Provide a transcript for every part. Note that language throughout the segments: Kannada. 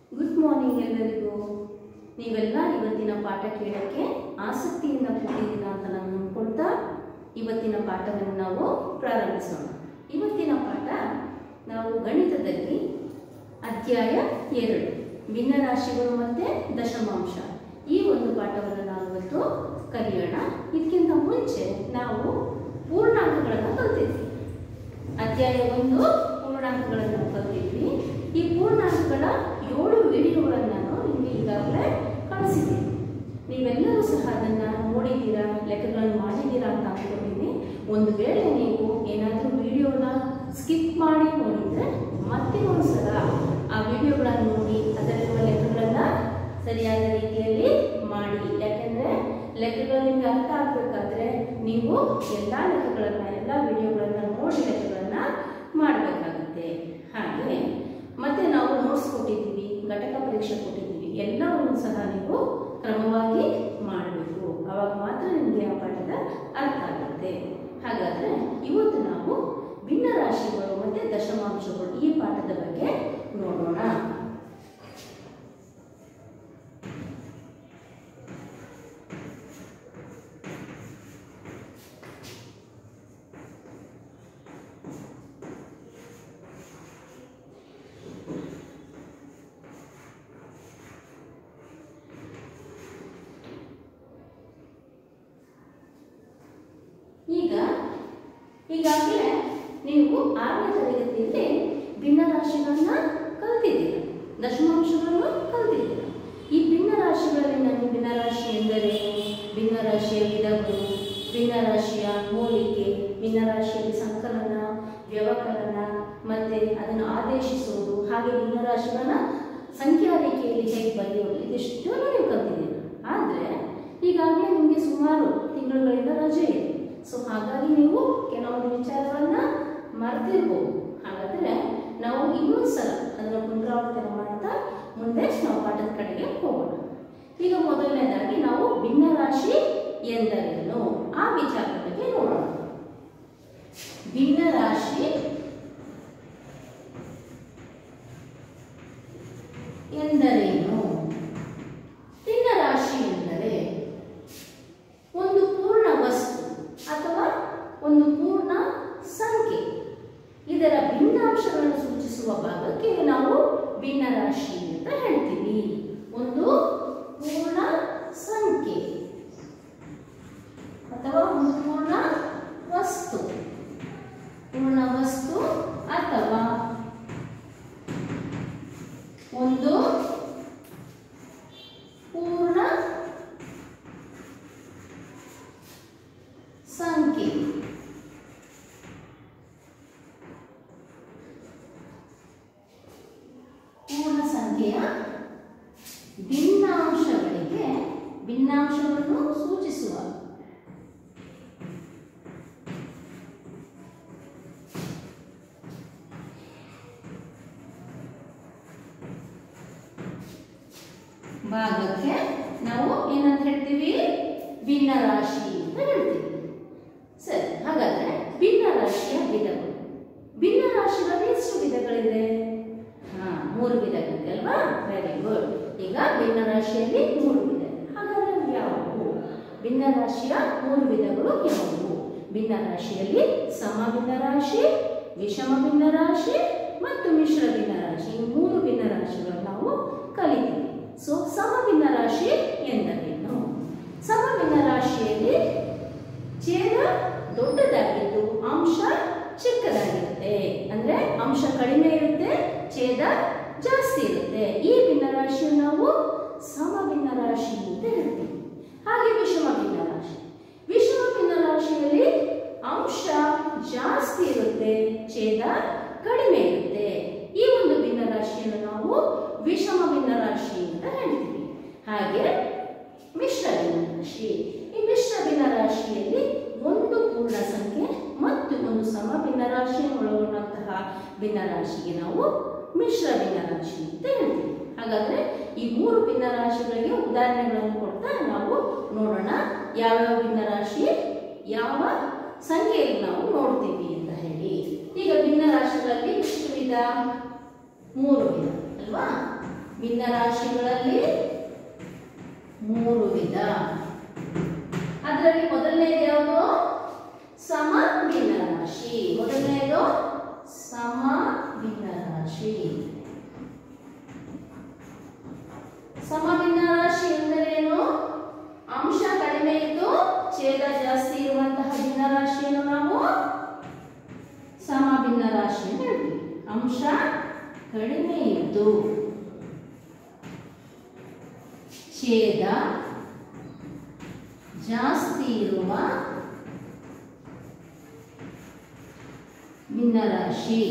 ಗುಡ್ ಮಾರ್ನಿಂಗ್ ಎಲ್ಲರಿಗೂ ನೀವೆಲ್ಲ ಇವತ್ತಿನ ಪಾಠ ಕೇಳಕ್ಕೆ ಆಸಕ್ತಿಯಿಂದ ಕೂತಿದ್ದೀರಾ ಅಂತ ನಾನು ಅಂದ್ಕೊಳ್ತಾ ಇವತ್ತಿನ ಪಾಠವನ್ನು ನಾವು ಪ್ರಾರಂಭಿಸೋಣ ಇವತ್ತಿನ ಪಾಠ ನಾವು ಗಣಿತದಲ್ಲಿ ಅಧ್ಯಾಯ ಎರಡು ಭಿನ್ನರಾಶಿಗಳು ಮತ್ತು ದಶಮಾಂಶ ಈ ಒಂದು ಪಾಠವನ್ನು ನಾವು ಇವತ್ತು ಕಲಿಯೋಣ ಇದಕ್ಕಿಂತ ಮುಂಚೆ ನಾವು ಪೂರ್ಣಾಂಕಗಳನ್ನು ಕಲ್ತಿದ್ವಿ ಅಧ್ಯಾಯ ಒಂದು ಪೂರ್ಣಾಂಕಗಳನ್ನು ಕಲಿತಿದ್ವಿ ಈ ಪೂರ್ಣಾಂಕಗಳ ಏಳು ವಿಡಿಯೋಗಳನ್ನು ನಾನು ನಿಮಗೆ ಈಗಾಗಲೇ ಕಳಿಸಿದ್ದೀನಿ ನೀವೆಲ್ಲರೂ ಸಹ ಅದನ್ನು ನೋಡಿದ್ದೀರಾ ಲೆಕ್ಕಗಳನ್ನು ಮಾಡಿದ್ದೀರಾ ಅಂತ ಅಂದ್ಕೊಂಡಿದ್ದೀನಿ ಒಂದು ವೇಳೆ ನೀವು ಏನಾದರೂ ವಿಡಿಯೋನ ಸ್ಕಿಪ್ ಮಾಡಿ ನೋಡಿದರೆ ಮತ್ತೆ ಒಂದು ಸಲ ಆ ವಿಡಿಯೋಗಳನ್ನು ನೋಡಿ ಅದರಲ್ಲಿರುವ ಲೆಕ್ಕಗಳನ್ನು ಸರಿಯಾದ ರೀತಿಯಲ್ಲಿ ಮಾಡಿ ಯಾಕೆಂದರೆ ಲೆಕ್ಕಗಳು ನಿಮಗೆ ಅರ್ಥ ಆಗಬೇಕಾದ್ರೆ ನೀವು ಎಲ್ಲ ಲೆಕ್ಕಗಳನ್ನು ಎಲ್ಲ ವಿಡಿಯೋಗಳನ್ನು ನೋಡಿ ಲೆಕ್ಕಗಳನ್ನು ಮಾಡಬೇಕಾಗುತ್ತೆ ಹಾಗೆ ಮತ್ತೆ ನಾವು ನೋಟ್ಸ್ ಕೊಟ್ಟಿದ್ದೀವಿ ಘಟಕ ಪರೀಕ್ಷೆ ಕೊಟ್ಟಿದ್ದೀವಿ ಎಲ್ಲವನ್ನು ಸಹ ನೀವು ಕ್ರಮವಾಗಿ ಮಾಡಬೇಕು ಆವಾಗ ಮಾತ್ರ ನಿಮಗೆ ಆ ಪಾಠದ ಅರ್ಥ ಆಗುತ್ತೆ ಹಾಗಾದರೆ ಇವತ್ತು ನಾವು ಭಿನ್ನರಾಶಿಗಳು ಮತ್ತು ದಶಮಾಂಶಗಳು ಈ ಪಾಠದ ಬಗ್ಗೆ ನೋಡೋಣ ಈಗ ಈಗಾಗಲೇ ನೀವು ಆರನೇ ತರಗತಿಯಲ್ಲಿ ಭಿನ್ನರಾಶಿಗಳನ್ನ ಕಲ್ತಿದ್ದೀರ ದಶಮಾಂಶಗಳನ್ನು ಕಲ್ತಿದ್ದೀರ ಈ ಭಿನ್ನರಾಶಿಗಳಲ್ಲಿ ನಾನು ಭಿನ್ನರಾಶಿ ಎಂದರೇನು ಭಿನ್ನರಾಶಿಯ ವಿಧಗಳು ಭಿನ್ನರಾಶಿಯ ಹೋಲಿಕೆ ಭಿನ್ನರಾಶಿಯಲ್ಲಿ ಸಂಕಲನ ವ್ಯವಕಲನ ಮತ್ತೆ ಅದನ್ನು ಆದೇಶಿಸುವುದು ಹಾಗೆ ಭಿನ್ನರಾಶಿಗಳನ್ನ ಸಂಖ್ಯಾ ರೇಖೆಯಲ್ಲಿ ಹೇಗೆ ಬರೆಯೋದು ಇದಿಷ್ಟು ನೀವು ಕಲ್ತಿದ್ದೀರ ಆದರೆ ಈಗಾಗಲೇ ನಿಮಗೆ ಸುಮಾರು ತಿಂಗಳುಗಳಿಂದ ರಜೆ ಇದೆ ಸೊ ಹಾಗಾಗಿ ನೀವು ಕೆಲವೊಂದು ವಿಚಾರಗಳನ್ನ ಮರೆತಿರ್ಬೋದು ಹಾಗಾದರೆ ನಾವು ಇನ್ನೊಂದು ಸಲ ಅದನ್ನು ಪುನರಾವರ್ತನೆ ಮಾಡ್ತಾ ಮುಂದೆ ನಾವು ಪಾಠದ ಕಡೆಗೆ ಹೋಗೋಣ ಈಗ ಮೊದಲನೇದಾಗಿ ನಾವು ಭಿನ್ನರಾಶಿ ಎಂದರೇನು ಆ ವಿಚಾರದ ಬಗ್ಗೆ ನೋಡೋಣ ಭಿನ್ನರಾಶಿ ಎಂದರೇನು ಭಿನ್ನರಾಶಿ ಎಂದರೆ ಒಂದು ಪೂರ್ಣ ವಸ್ತು ಅಥವಾ ಒಂದು ಪೂರ್ಣ ಸಂಖ್ಯೆ ಇದರ ಭಿನ್ನಾಂಶಗಳನ್ನು ಸೂಚಿಸುವ ಭಾಗಕ್ಕೆ ನಾವು ಭಿನ್ನರಾಶಿ ಅಂತ ಹೇಳ್ತೀವಿ ಒಂದು ಪೂರ್ಣ ಸಂಖ್ಯೆ ಅಥವಾ ಒಂದು ಪೂರ್ಣ ವಸ್ತು ಪೂರ್ಣ ವಸ್ತು ಅಥವಾ ಒಂದು ಪೂರ್ಣ ಸಂಖ್ಯೆ ಪೂರ್ಣ ಸಂಖ್ಯೆಯ ಭಿನ್ನಾಂಶಗಳಿಗೆ ಭಿನ್ನಾಂಶವನ್ನು ಸೂಚಿಸುವ ಭಾಗಕ್ಕೆ ನಾವು ಏನಂತ ಹೇಳ್ತೀವಿ ಭಿನ್ನರಾಶಿ ಅಂತ ಹೇಳ್ತೀವಿ ಸರಿ ಹಾಗಾದ್ರೆ ಭಿನ್ನರಾಶಿಯ ವಿಧಗಳು ಭಿನ್ನರಾಶಿಗಳಲ್ಲಿ ಎಷ್ಟು ವಿಧಗಳಿದೆ ಹಾ ಮೂರು ವಿಧಗಳಿದೆ ಅಲ್ವಾ ವೆರಿ ಗುಡ್ ಈಗ ಭಿನ್ನರಾಶಿಯಲ್ಲಿ ಮೂರು ವಿಧ ಹಾಗಾದ್ರೆ ಅವು ಯಾವುವು ಭಿನ್ನರಾಶಿಯ ಮೂರು ವಿಧಗಳು ಯಾವುವು ಭಿನ್ನರಾಶಿಯಲ್ಲಿ ಸಮ ಭಿನ್ನರಾಶಿ ವಿಷಮ ಭಿನ್ನರಾಶಿ ಮತ್ತು ಮಿಶ್ರ ಭಿನ್ನರಾಶಿ ಈ ಮೂರು ಭಿನ್ನರಾಶಿಗಳನ್ನು ನಾವು ಕಲಿತೀವಿ ಸೊ ಸಮ ಭಿನ್ನರಾಶಿ ಎಂದರೇನು ಸಮ ಭಿನ್ನರಾಶಿಯಲ್ಲಿ ಛೇದ ದೊಡ್ಡದಾಗಿದ್ದು ಅಂಶ ಚಿಕ್ಕದಾಗಿರುತ್ತೆ ಅಂದ್ರೆ ಅಂಶ ಕಡಿಮೆ ಇರುತ್ತೆ ಛೇದ ಜಾಸ್ತಿ ಇರುತ್ತೆ ಈ ಭಿನ್ನರಾಶಿಯನ್ನು ನಾವು ಸಮ ಭಿನ್ನರಾಶಿ ಅಂತ ಹೇಳ್ತೀವಿ ಹಾಗೆ ವಿಷಮ ಭಿನ್ನರಾಶಿ ವಿಷಮ ಭಿನ್ನರಾಶಿಯಲ್ಲಿ ಅಂಶ ಜಾಸ್ತಿ ಇರುತ್ತೆ ಛೇದ ಕಡಿಮೆ ಇರುತ್ತೆ ಈ ಒಂದು ಭಿನ್ನರಾಶಿಯನ್ನು ನಾವು ವಿಷಮ ಭಿನ್ನರಾಶಿ ಅಂತ ಹೇಳ್ತೀವಿ ಹಾಗೆ ಮಿಶ್ರ ಭಿನ್ನರಾಶಿ ಈ ಮಿಶ್ರ ಭಿನ್ನರಾಶಿಯಲ್ಲಿ ಒಂದು ಪೂರ್ಣ ಸಂಖ್ಯೆ ಮತ್ತು ಒಂದು ಸಮ ಭಿನ್ನರಾಶಿಯನ್ನು ಒಳಗೊಂಡಂತಹ ಭಿನ್ನರಾಶಿಗೆ ನಾವು ಮಿಶ್ರ ಭಿನ್ನರಾಶಿ ಅಂತ ಹೇಳ್ತೀವಿ ಹಾಗಾದ್ರೆ ಈ ಮೂರು ಭಿನ್ನರಾಶಿಗಳಿಗೆ ಉದಾಹರಣೆಗಳನ್ನು ಕೊಡ್ತಾ ನಾವು ನೋಡೋಣ ಯಾವ್ಯಾವ ಭಿನ್ನರಾಶಿ ಯಾವ ಸಂಖ್ಯೆಯಲ್ಲಿ ನಾವು ನೋಡ್ತೀವಿ ಅಂತ ಹೇಳಿ ಈಗ ಭಿನ್ನರಾಶಿಗಳಲ್ಲಿ ಎಷ್ಟು ವಿಧ ಮೂರು ವಿಧ ಅಲ್ವಾ ಭಿನ್ನರಾಶಿಗಳಲ್ಲಿ ಮೂರು ವಿಧ ಅದರಲ್ಲಿ ಮೊದಲನೇದು ಯಾವುದು ಸಮ ಭಿನ್ನರಾಶಿ ಮೊದಲನೇದು ಸಮ ಭಿನ್ನರಾಶಿ ಸಮ ಭಿನ್ನರಾಶಿ ಎಂದರೇನು ಅಂಶ ಕಡಿಮೆ ಇದ್ದು ಛೇದ ಜಾಸ್ತಿ ಇರುವಂತಹ ಭಿನ್ನರಾಶಿಯನ್ನು ನಾವು ಸಮ ಭಿನ್ನರಾಶಿ ಅಂತ ಹೇಳ್ತೀವಿ ಅಂಶ ಕಡಿಮೆ ಇದ್ದು ಛೇದ ಜಾಸ್ತಿ ಇರುವ ಭಿನ್ನರಾಶಿ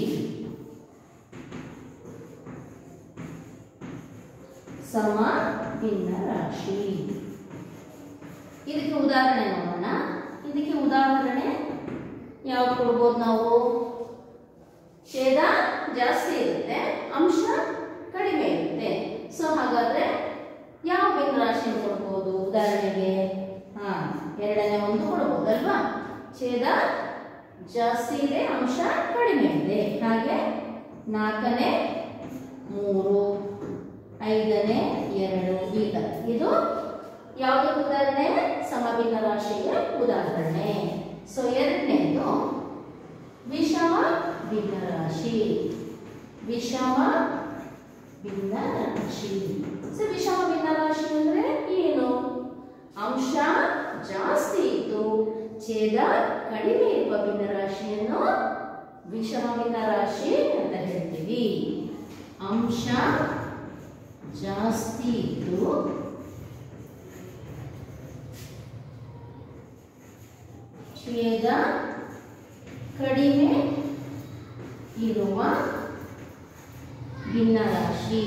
ಸಮ ಭಿನ್ನರಾಶಿ ಇದಕ್ಕೆ ಉದಾಹರಣೆ ನೋಡೋಣ ಇದಕ್ಕೆ ಉದಾಹರಣೆ ಯಾವ್ದು ಕೊಡ್ಬೋದು ನಾವು ಛೇದ ಜಾಸ್ತಿ ಇರುತ್ತೆ ಅಂಶ ಕಡಿಮೆ ಇರುತ್ತೆ ಸೊ ಹಾಗಾದ್ರೆ ಯಾವ ಭಿನ್ನರಾಶಿ ಕೊಡ್ಬೋದು ಉದಾಹರಣೆಗೆ ಹಾ ಎರಡನೇ ಒಂದು ಕೊಡ್ಬೋದಲ್ವಾ ಛೇದ ಜಾಸ್ತಿ ಇದೆ ಅಂಶ ಕಡಿಮೆ ಇದೆ ಹಾಗೆ ನಾಲ್ಕನೇ ಮೂರು ಐದನೇ ಎರಡು ಈ ಥರ ಇದು ಯಾವುದಕ್ಕೆ ಉದಾಹರಣೆ ಸಮಭಿನ್ನ ರಾಶಿಗೆ ಉದಾಹರಣೆ ಸೊ ಎರಡನೇದು ವಿಷಮ ಭಿನ್ನ ರಾಶಿ ವಿಷಮ ಭಿನ್ನ ರಾಶಿ ಸೊ ವಿಷಮ ಭಿನ್ನ ರಾಶಿ ಅಂದ್ರೆ ಏನು ಅಂಶ ಜಾಸ್ತಿ ಇದ್ದು ಛೇದ ಕಡಿಮೆ ಇರುವ ಭಿನ್ನ ರಾಶಿಯನ್ನು ವಿಷಮ ಭಿನ್ನ ರಾಶಿ ಅಂತ ಹೇಳ್ತೀವಿ ಅಂಶ ಜಾಸ್ತಿ ಇದ್ದು ಛೇದ ಕಡಿಮೆ ಇರುವ ಭಿನ್ನರಾಶಿ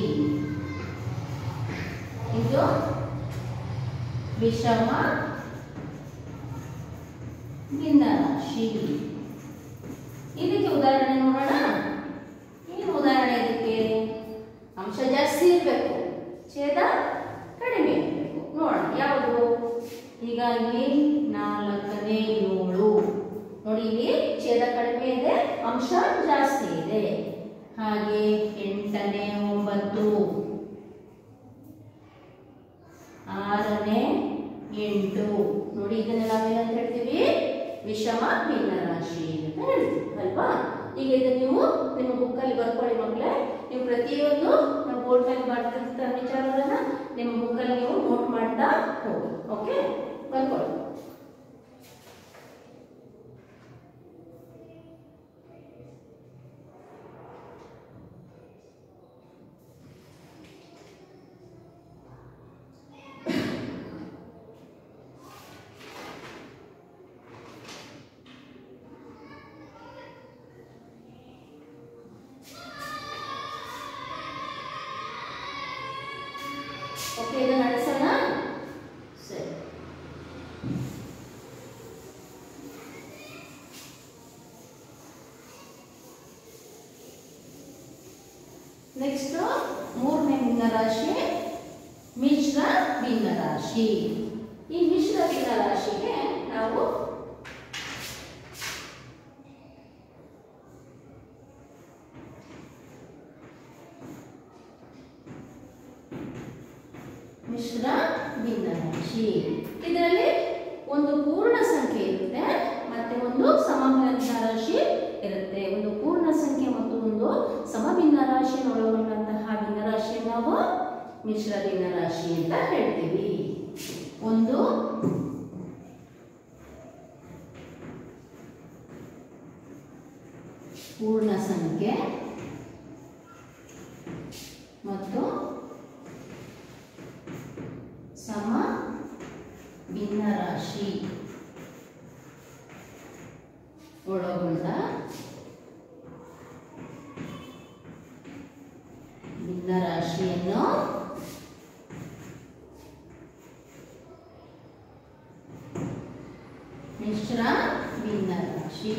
ಇದು ವಿಷಮ ಭಿನ್ನರಾಶಿ ಇದಕ್ಕೆ ಉದಾಹರಣೆ ನೋಡೋಣ ಏನು ಉದಾಹರಣೆ ಇದಕ್ಕೆ ಅಂಶ ಜಾಸ್ತಿ ಇರಬೇಕು ಛೇದ ಕಡಿಮೆ ಇರಬೇಕು ನೋಡೋಣ ಯಾವುದು ಈಗ ಇಲ್ಲಿ ನಾಲ್ಕನೇ ಏಳು ನೋಡಿ ಇಲ್ಲಿ ಛೇದ ಕಡಿಮೆ ಇದೆ ಅಂಶ ಜಾಸ್ತಿ ಇದೆ ಹಾಗೆ ಎಂಟನೇ ಒಂಬತ್ತು ಆರನೇ ಎಂಟು ನೋಡಿ ಇದನ್ನ ನಾವೇನಂತ ಹೇಳ್ತೀವಿ ವಿಷಮ ಭಿನ್ನ ರಾಶಿ ಅಂತ ಹೇಳ್ತೀವಿ ಅಲ್ವಾ ಈಗ ಇದು ನೀವು ನಿಮ್ಮ ಬುಕ್ಕಲ್ಲಿ ಬರ್ಕೊಳ್ಳಿ ಮಕ್ಕಳೇ ನೀವು ಪ್ರತಿಯೊಂದು ನಮ್ಮ ಬೋರ್ಡ್ ಮೇಲೆ ಬರ್ತಿರ್ತ ವಿಚಾರಗಳನ್ನ ನಿಮ್ಮ ಬುಕ್ಕಲ್ಲಿ ನೀವು ನೋಟ್ ಮಾಡ್ತಾ ಹೋಗಿ ಓಕೆ ಬರ್ಕೊಳ್ಳಿ ಓಕೆ ಇದನ್ನ ನಡೆಸೋಣ ಸರಿ ನೆಕ್ಸ್ಟ್ ಮೂರನೇ ಭಿನ್ನರಾಶಿ ಮಿಶ್ರ ಭಿನ್ನರಾಶಿ ಈ ಮಿಶ್ರ ಭಿನ್ನರಾಶಿಗೆ ನಾವು ಮಿಶ್ರ ಭಿನ್ನರಾಶಿ ಇದರಲ್ಲಿ ಒಂದು ಪೂರ್ಣ ಸಂಖ್ಯೆ ಇರುತ್ತೆ ಮತ್ತೆ ಒಂದು ಸಮಭಿನ್ನ ರಾಶಿ ಇರುತ್ತೆ ಒಂದು ಪೂರ್ಣ ಸಂಖ್ಯೆ ಮತ್ತು ಒಂದು ಸಮಭಿನ್ನ ರಾಶಿಯನ್ನು ಒಳಗೊಂಡಂತಹ ಭಿನ್ನರಾಶಿ ನಾವು ಮಿಶ್ರ ಭಿನ್ನರಾಶಿ ಅಂತ ಹೇಳ್ತೀವಿ ಒಂದು ಪೂರ್ಣ ಸಂಖ್ಯೆ ಮತ್ತು ಸಮ ಭಿನ್ನರಾಶಿ ಒಳಗೊಂಡ ಭಿನ್ನರಾಶಿಯನ್ನು ಮಿಶ್ರ ಭಿನ್ನರಾಶಿ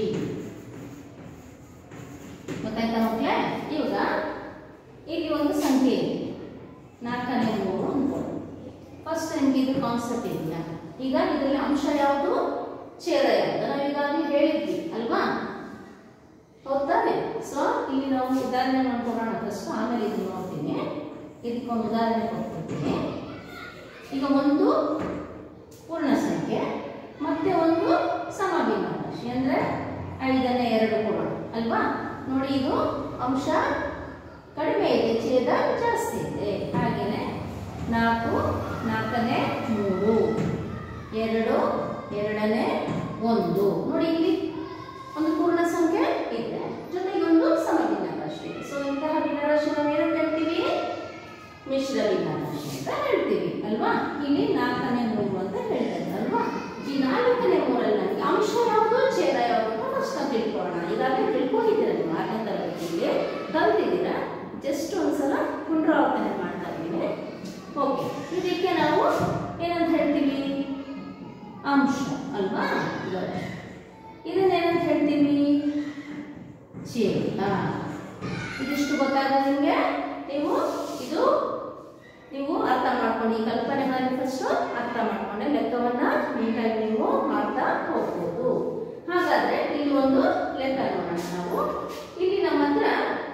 ಗೊತ್ತಾಯ್ತಾ ಮಕ್ಕಳೇ ಇವಾಗ ಇಲ್ಲಿ ಒಂದು ಸಂಖ್ಯೆ ಇದೆ ನಾಲ್ಕನೇ ಮೂರು ಅನ್ಕೊಳ್ಳಿ ಫಸ್ಟ್ ನಿಮ್ಗೆ ಇದು ಕಾನ್ಸೆಪ್ಟ್ ಇದೆಯಾ ಈಗ ಇದರಲ್ಲಿ ಅಂಶ ಯಾವುದು ಛೇದ ಯಾವುದು ನಾವು ಈಗಾಗಲೇ ಹೇಳಿದ್ವಿ ಅಲ್ವಾ ಹೌದಾನೆ ಸೊ ಇಲ್ಲಿ ನಾವು ಉದಾಹರಣೆ ಮಾಡ್ಕೊಳ್ಳೋಣ ಫಸ್ಟ್ ಆಮೇಲೆ ಇದು ನೋಡ್ತೀನಿ ಇದಕ್ಕೊಂದು ಉದಾಹರಣೆ ಕೊಡ್ತಿದ್ದೀನಿ ಈಗ ಒಂದು ಪೂರ್ಣ ಸಂಖ್ಯೆ ಮತ್ತೆ ಒಂದು ಸಮಭಿನ್ನರಾಶಿ ಅಂದರೆ ಐದನೇ ಎರಡು ಕೊಡೋಣ ಅಲ್ವಾ ನೋಡಿ ಇದು ಅಂಶ ಕಡಿಮೆ ಇದೆ ಛೇದ ಜಾಸ್ತಿ ಇದೆ ಹಾಗೆಯೇ ನಾಲ್ಕು ನಾಲ್ಕನೇ ಮೂರು ಎರಡು ಎರಡನೇ ಒಂದು ನೋಡಿ ಇಲ್ಲಿ ಒಂದು ಪೂರ್ಣ ಸಂಖ್ಯೆ ಇದೆ ಜೊತೆಗೆ ಒಂದು ಸಮಭಿನ್ನ ರಾಶಿ ಇದೆ ಸೊ ಇಂತಹ ಭಿನ್ನರಾಶಿ ನಾವು ಏನಂತ ಹೇಳ್ತೀವಿ ಮಿಶ್ರ ಭಿನ್ನರಾಶಿ ಅಂತ ಹೇಳ್ತೀವಿ ಅಲ್ವಾ ಇಲ್ಲಿ ನಾಲ್ಕನೇ ಮೂರು ಅಂತ ಹೇಳ್ತಾರೆ ಅಲ್ವಾ ಈ ನಾಲ್ಕನೇ ಮೂರಲ್ಲಿ ನನಗೆ ಅಂಶ ಯಾವುದು ಛೇದ ಯಾವುದು ಅಂತ ಫಸ್ಟ್ ನಾವು ತಿಳ್ಕೊಳ್ಳೋಣ ಈಗಾಗಲೇ ತಿಳ್ಕೊಂಡಿದ್ದೀರ ನೀವು ಆರನೇ ತರಗತಿಯಲ್ಲಿ ಕಲ್ತಿದ್ದೀರಾ ಜಸ್ಟ್ ಒಂದ್ಸಲ ಪುನರಾವರ್ತನೆ ಮಾಡ್ತಾ ಇದ್ದೀನಿ ಓಕೆ ಇದಕ್ಕೆ ನಾವು ಏನಂತ ಹೇಳ್ತೀವಿ ಅಂಶ ಅಲ್ವಾ ಇವಾಗ ಇದನ್ನೇನಂತ ಹೇಳ್ತೀವಿ ಛೇದ ಇದಿಷ್ಟು ಗೊತ್ತಾಗ ನಿಮಗೆ ನೀವು ಇದು ನೀವು ಅರ್ಥ ಮಾಡ್ಕೊಂಡು ಈ ಕಲ್ಪನೆಗಳನ್ನು ಫಸ್ಟ್ ಅರ್ಥ ಮಾಡ್ಕೊಂಡೆ ಲೆಕ್ಕವನ್ನ ನೀಟಾಗಿ ನೀವು ಮಾಡ್ತಾ ಹೋಗ್ಬೋದು ಹಾಗಾದ್ರೆ ಇಲ್ಲಿ ಒಂದು ಲೆಕ್ಕ ನೋಡೋಣ ನಾವು ಇಲ್ಲಿ ನಮ್ಮ ಹತ್ರ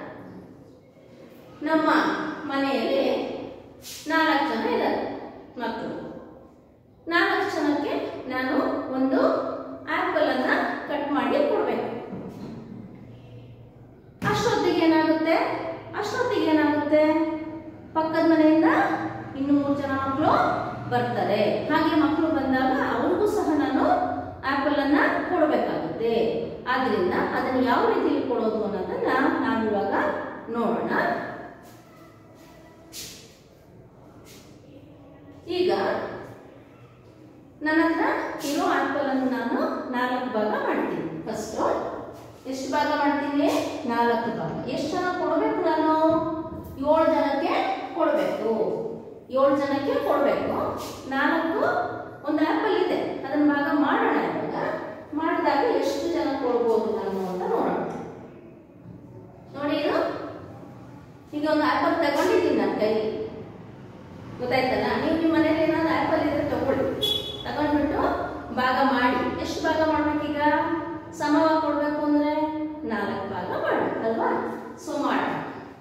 ನಮ್ಮ ಮನೆಯಲ್ಲಿ ನಾಲ್ಕು ಜನ ಇದ್ದಾರೆ ಮಕ್ಕಳು ನಾಲ್ಕು ಜನಕ್ಕೆ ನಾನು ಒಂದು ಆಪಲ್ ಅನ್ನ ಕಟ್ ಮಾಡಿ ಕೊಡ್ಬೇಕು ಅಷ್ಟೊತ್ತಿಗೆ ಏನಾಗುತ್ತೆ ಅಷ್ಟೊತ್ತಿಗೆ ಏನಾಗುತ್ತೆ ಪಕ್ಕದ ಮನೆಯಿಂದ ಇನ್ನು ಮೂರು ಜನ ಮಕ್ಕಳು ಬರ್ತಾರೆ ಹಾಗೆ ಮಕ್ಕಳು ಬಂದಾಗ ಅವ್ರಿಗೂ ಸಹ ನಾನು ಆಪಲ್ ಅನ್ನ ಕೊಡಬೇಕಾಗುತ್ತೆ ಆದ್ರಿಂದ ಅದನ್ನು ಯಾವ ರೀತಿಯಲ್ಲಿ ಕೊಡೋದು ಅನ್ನೋದನ್ನ ನಾವು ಇವಾಗ ನೋಡೋಣ ಈಗ ನನ್ನ ಹತ್ರ ಇರೋ ಆಪಲ್ ಅನ್ನು ನಾನು ನಾಲ್ಕು ಭಾಗ ಮಾಡ್ತೀನಿ ಫಸ್ಟ್ ಎಷ್ಟು ಭಾಗ ಮಾಡ್ತೀನಿ ನಾಲ್ಕು ಭಾಗ ಎಷ್ಟು ಜನ ಕೊಡಬೇಕು ನಾನು ಏಳು ಜನಕ್ಕೆ ಕೊಡಬೇಕು ಏಳು ಜನಕ್ಕೆ ಕೊಡಬೇಕು ನಾಲ್ಕು ಒಂದು ಆಪಲ್ ಇದೆ ಅದನ್ನ ಭಾಗ ಮಾಡೋಣ ಇವಾಗ ಮಾಡಿದಾಗ ಎಷ್ಟು ಜನ ಕೊಡ್ಬೋದು ನಾನು ಅಂತ ನೋಡೋಣ ನೋಡಿ ಇದು ಈಗ ಒಂದು ಆಪಲ್ ತಗೊಂಡಿದ್ದೀನಿ ನನ್ನ ಕೈಲಿ ಗೊತ್ತಾಯ್ತಲ್ಲ ನೀವು ನಿಮ್ಮ ಮನೇಲಿ ಏನಾದ್ರು ಆಪಲ್ ಇದ್ರೆ ತಗೊಳ್ಳಿ ತಗೊಂಡ್ಬಿಟ್ಟು ಭಾಗ ಮಾಡಿ ಎಷ್ಟು ಭಾಗ ಮಾಡ್ಬೇಕೀಗ ಸಮವಾಗಿ ಕೊಡ್ಬೇಕು ಅಂದ್ರೆ ನಾಲ್ಕು ಭಾಗ ಮಾಡ್ಬೇಕಲ್ವಾ ಸೊ ಮಾಡೋಣ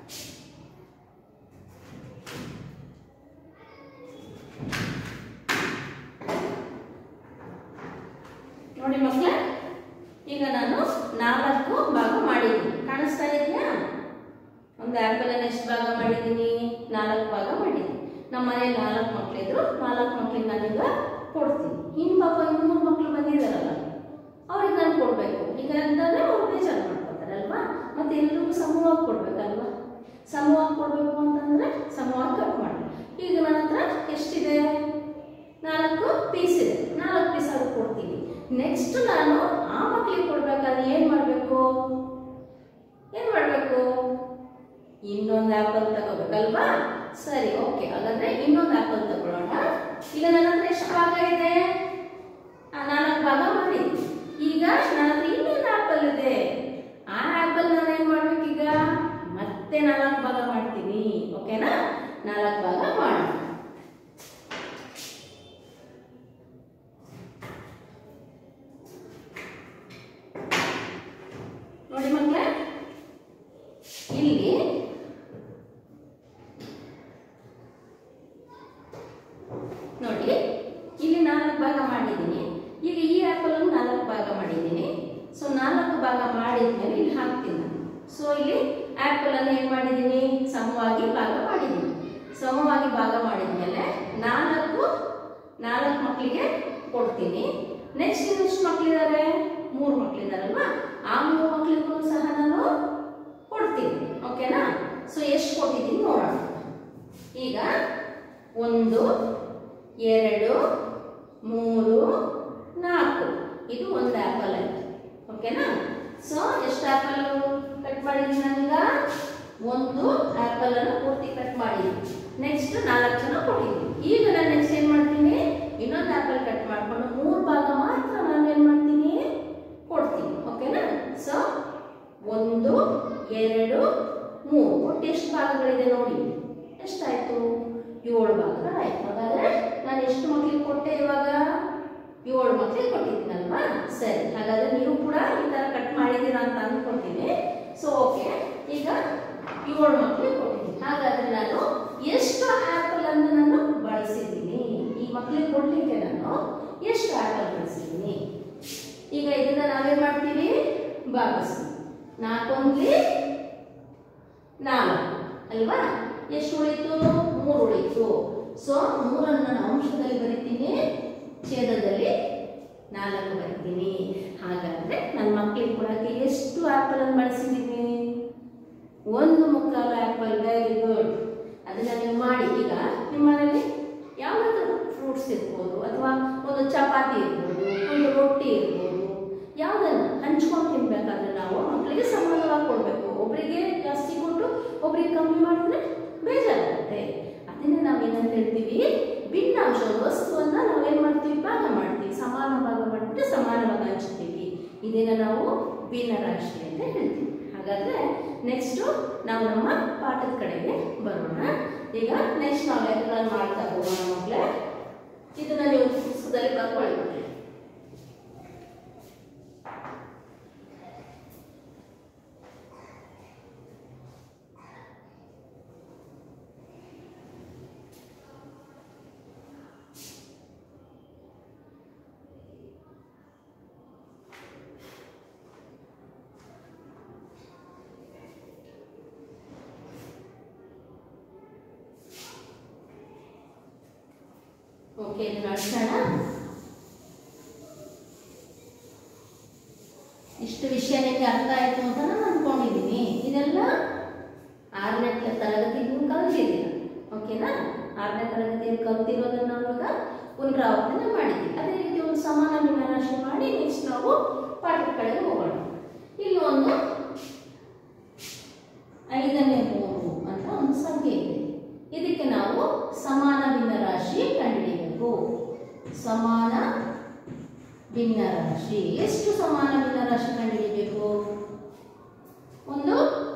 ನೋಡಿ ಮಕ್ಕಳೇ ಈಗ ನಾನು ನಾಲ್ಕು ಭಾಗ ಮಾಡಿದ್ದೀನಿ ಕಾಣಿಸ್ತಾ ಇದೆಯಾ ಒಂದು ಆ್ಯಪಲ್ ಅನ್ನು ಎಷ್ಟು ಭಾಗ ಮಾಡಿದ್ದೀನಿ ನಾಲ್ಕು ಭಾಗ ಮಾಡಿದ್ದೀನಿ ನಮ್ಮ ಮನೇಲಿ ನಾಲ್ಕು ಮಕ್ಕಳಿದ್ರು ನಾಲ್ಕು ಮಕ್ಕಳಿಗೆ ನಾನೀಗ ಕೊಡ್ತೀನಿ ಇನ್ನು ಪಾಪ ಇನ್ನು ಮೂರು ಮಕ್ಕಳು ಬಂದಿದ್ದಾರಲ್ಲ ಅವ್ರಿಗೆ ನಾನು ಕೊಡಬೇಕು ಈಗ ಅಂತಂದರೆ ಅವ್ರು ಬೇಜಾರು ಮಾಡ್ಕೋತಾರಲ್ವಾ ಮತ್ತೆ ಎಲ್ರಿಗೂ ಸಮವಾಗಿ ಕೊಡ್ಬೇಕಲ್ವಾ ಸಮವಾಗಿ ಕೊಡಬೇಕು ಅಂತಂದರೆ ಸಮವಾಗಿ ಕಟ್ ಮಾಡಿ ಈಗ ನನ್ನ ಹತ್ರ ಎಷ್ಟಿದೆ ನಾಲ್ಕು ಪೀಸ್ ಇದೆ ನಾಲ್ಕು ಪೀಸ್ ಅವ್ರಿಗೆ ಕೊಡ್ತೀನಿ ನೆಕ್ಸ್ಟ್ ನಾನು ಆ ಮಕ್ಕಳಿಗೆ ಕೊಡ್ಬೇಕಾದ್ರೆ ಏನು ಮಾಡಬೇಕು ಏನು ಮಾಡಬೇಕು ಇನ್ನೊಂದು ಆಪಲ್ ತಗೋಬೇಕಲ್ವಾ ಸರಿ ಓಕೆ ಹಾಗಾದ್ರೆ ಇನ್ನೊಂದು ಆಪಲ್ ತಗೊಳ್ಳೋಣ ಈಗ ನನ್ನ ಹತ್ರ ಎಷ್ಟು ಭಾಗ ಇದೆ ಆ, ನಾಲ್ಕು ಭಾಗ ಮಾಡಿದ್ವಿ ಈಗ ನನ್ನ ಹತ್ರ ಇನ್ನೊಂದು ಆಪಲ್ ಇದೆ ಆ ಆಪಲ್ ನಾನು ಏನ್ ಮಾಡ್ಬೇಕೀಗ ಮತ್ತೆ ನಾಲ್ಕು ಭಾಗ ಮಾಡ್ತೀನಿ ಓಕೆನಾ ನಾಲ್ಕು ಭಾಗ ಮಾಡೋಣ ನೋಡಿ ಮಕ್ಕಳೇ ಇಲ್ಲಿ ನೋಡಿ ಇಲ್ಲಿ ನಾಲ್ಕು ಭಾಗ ಮಾಡಿದ್ದೀನಿ ಈಗ ಈ ಆ್ಯಪಲ್ ಅನ್ನು ನಾಲ್ಕು ಭಾಗ ಮಾಡಿದ್ದೀನಿ ಸೊ ನಾಲ್ಕು ಭಾಗ ಮಾಡಿದ್ಮೇಲೆ ಇಲ್ಲಿ ಹಾಕ್ತೀನಿ ನಾನು ಸೊ ಇಲ್ಲಿ ಆ್ಯಪಲ್ ಅನ್ನು ಏನು ಮಾಡಿದ್ದೀನಿ ಸಮವಾಗಿ ಭಾಗ ಮಾಡಿದ್ದೀನಿ ಸಮವಾಗಿ ಭಾಗ ಮಾಡಿದ್ಮೇಲೆ ನಾಲ್ಕು ನಾಲ್ಕು ಮಕ್ಕಳಿಗೆ ಕೊಡ್ತೀನಿ ನೆಕ್ಸ್ಟ್ ಇನ್ನೆಷ್ಟು ಮಕ್ಕಳಿದ್ದಾರೆ ಮೂರು ಮಕ್ಕಳಿದಾರಲ್ವಾ ಆ ಮೂರು ಮಕ್ಕಳಿಗೂ ಸಹ ನಾನು ಕೊಡ್ತೀನಿ ಓಕೆನಾ ಸೊ ಎಷ್ಟು ಕೊಟ್ಟಿದ್ದೀನಿ ನೋಡೋಣ ಈಗ ಒಂದು ಎರಡು ಮೂರು ನಾಲ್ಕು ಇದು ಒಂದು ಆ್ಯಪಲ್ ಆಯ್ತು ಓಕೆನಾ ಸೊ ಎಷ್ಟು ಆ್ಯಪಲ್ ಕಟ್ ಮಾಡಿದ್ದೀನಿ ನಾನೀಗ ಒಂದು ಆ್ಯಪಲ್ ಅನ್ನು ಪೂರ್ತಿ ಕಟ್ ಮಾಡಿದ್ದೀನಿ ನೆಕ್ಸ್ಟ್ ನಾಲ್ಕು ಜನ ಕೊಟ್ಟಿದ್ದೀನಿ ಈಗ ನಾನು ನೆಕ್ಸ್ಟ್ ಏನು ಮಾಡ್ತೀನಿ ಇನ್ನೊಂದು ಆ್ಯಪಲ್ ಕಟ್ ಮಾಡಿಕೊಂಡು ಮೂರು ಭಾಗ ಮಾತ್ರ ನಾನು ಏನು ಮಾಡ್ತೀನಿ ಕೊಡ್ತೀನಿ ಓಕೆನಾ ಸೊ ಒಂದು ಎರಡು ಮೂರು ಒಟ್ಟು ಎಷ್ಟು ಭಾಗಗಳಿದೆ ನೋಡಿ ಎಷ್ಟಾಯ್ತು ಏಳು ಭಾಗಗಳಾಯ್ತು ಹಾಗಾದ್ರೆ ನಾನು ಎಷ್ಟು ಮಕ್ಕಳಿಗೆ ಕೊಟ್ಟೆ ಇವಾಗ ಏಳು ಮಕ್ಕಳಿಗೆ ಕೊಟ್ಟಿದ್ದೀನಲ್ವಾ ಸರಿ ಹಾಗಾದ್ರೆ ನೀವು ಕೂಡ ಈ ಥರ ಕಟ್ ಮಾಡಿದ್ದೀರಾ ಅಂತ ಅಂದ್ಕೊಳ್ತೀನಿ ಸೊ ಓಕೆ ಈಗ ಏಳು ಮಕ್ಕಳಿಗೆ ಕೊಟ್ಟಿದ್ದೀನಿ ಹಾಗಾದ್ರೆ ನಾನು ಎಷ್ಟು ಆ್ಯಪಲ್ ಅನ್ನು ನಾನು ಬಳಸಿದ್ದೀನಿ ಈ ಮಕ್ಕಳಿಗೆ ಕೊಡ್ಲಿಕ್ಕೆ ನಾನು ಎಷ್ಟು ಆ್ಯಪಲ್ ಬಳಸಿದ್ದೀನಿ ಈಗ ಇದನ್ನ ನಾವೇನ್ ಮಾಡ್ತೀವಿ ಭಾಗಿಸ್ತೀವಿ ನಾಲ್ಕೊಂದ್ಲಿ ನಾಲ್ಕು ಅಲ್ವಾ ಎಷ್ಟು ಉಳಿತು ಮೂರು ಉಳಿತು ಸೊ ಮೂರನ್ನು ನಾನು ಅಂಶದಲ್ಲಿ ಬರಿತೀನಿ ಛೇದದಲ್ಲಿ ನಾಲ್ಕು ಬರಿತೀನಿ ಹಾಗಾದ್ರೆ ನನ್ನ ಮಕ್ಕಳಿಗೆ ಕೊಡೋಕ್ಕೆ ಎಷ್ಟು ಆ್ಯಪಲ್ ಅನ್ನು ಬಳಸಿದ್ದೀನಿ ಒಂದು ಮುಕ್ಕಾಲು ಆ್ಯಪಲ್ ವೆರಿ ಗುಡ್ ಅದನ್ನ ನೀವು ಮಾಡಿ ಈಗ ನಿಮ್ಮ ಮನೇಲಿ ಯಾವುದಾದ್ರೂ ಫ್ರೂಟ್ಸ್ ಇರ್ಬೋದು ಅಥವಾ ಒಂದು ಚಪಾತಿ ಇರ್ಬೋದು ಒಂದು ರೊಟ್ಟಿ ಇರ್ಬೋದು ಯಾವುದನ್ನ ಹಂಚ್ಕೊಂಡು ತಿನ್ಬೇಕಾದ್ರೆ ನಾವು ಮಕ್ಕಳಿಗೆ ಸಮಾನವಾಗಿ ಕೊಡಬೇಕು ಒಬ್ಬರಿಗೆ ಜಾಸ್ತಿ ಕೊಟ್ಟು ಒಬ್ಬರಿಗೆ ಕಮ್ಮಿ ಮಾಡಿದ್ರೆ ಬೇಜಾರಾಗುತ್ತೆ ಅದನ್ನ ನಾವೇನಂತ ಹೇಳ್ತೀವಿ ಭಿನ್ನಾಂಶ ವಸ್ತುವನ್ನ ನಾವೇನ್ ಮಾಡ್ತೀವಿ ಭಾಗ ಮಾಡ್ತೀವಿ ಸಮಾನ ಭಾಗ ಮಾಡಿಬಿಟ್ಟು ಸಮಾನವಾಗಿ ಹಂಚ್ತೀವಿ ಇದನ್ನ ನಾವು ಭಿನ್ನ ರಾಶಿ ಅಂತ ಹೇಳ್ತೀವಿ ಹಾಗಾದ್ರೆ ನೆಕ್ಸ್ಟ್ ನಾವು ನಮ್ಮ ಪಾಠದ ಕಡೆಗೆ ಬರೋಣ ಈಗ ನೆಕ್ಸ್ಟ್ ನಾವು ಲೆಕ್ಕ ಮಾಡ್ತಾ ಹೋಗೋಣ ಮಕ್ಕಳೇ ಇದನ್ನ ನೀವು ಪುಸ್ತಕದಲ್ಲಿ ಬರ್ಕೊಳ್ಳಿ ಓಕೆ ಇದನ್ನ ಅಳಿಸೋಣ ಇಷ್ಟು ವಿಷಯ ನಿಮಗೆ ಅರ್ಥ ಆಯ್ತು ಅಂತ ನಾನು ಅನ್ಕೊಂಡಿದ್ದೀನಿ ಇದೆಲ್ಲ ಆರನೇ ತರಗತಿ ನೀವು ಕಲ್ತಿದ್ದೀರ ಓಕೆನಾ ಆರನೇ ತರಗತಿಯಲ್ಲಿ ಕಲ್ತಿರೋದನ್ನ ನಾವೀಗ ಪುನರಾವರ್ತನೆ ಮಾಡಿದ್ವಿ ಅದೇ ರೀತಿ ಒಂದು ಸಮಾನ ಭಿನ್ನರಾಶಿ ಮಾಡಿ ನೆಕ್ಸ್ಟ್ ನಾವು ಪಾಠದ ಕಡೆಗೆ ಹೋಗೋಣ ಇಲ್ಲಿ ಒಂದು ಐದನೇ ಮೂರು ಅಂತ ಒಂದು ಸಂಖ್ಯೆ ಇದೆ ಇದಕ್ಕೆ ನಾವು ಸಮಾನ ಭಿನ್ನರಾಶಿ ಕಂಡುಹಿಡಿಯಬೇಕು ಸಮಾನ ಭಿನ್ನರಾಶಿ ಎಷ್ಟು ಸಮಾನ ಭಿನ್ನರಾಶಿ ಕಂಡುಹಿಡಿಯಬೇಕು ಒಂದು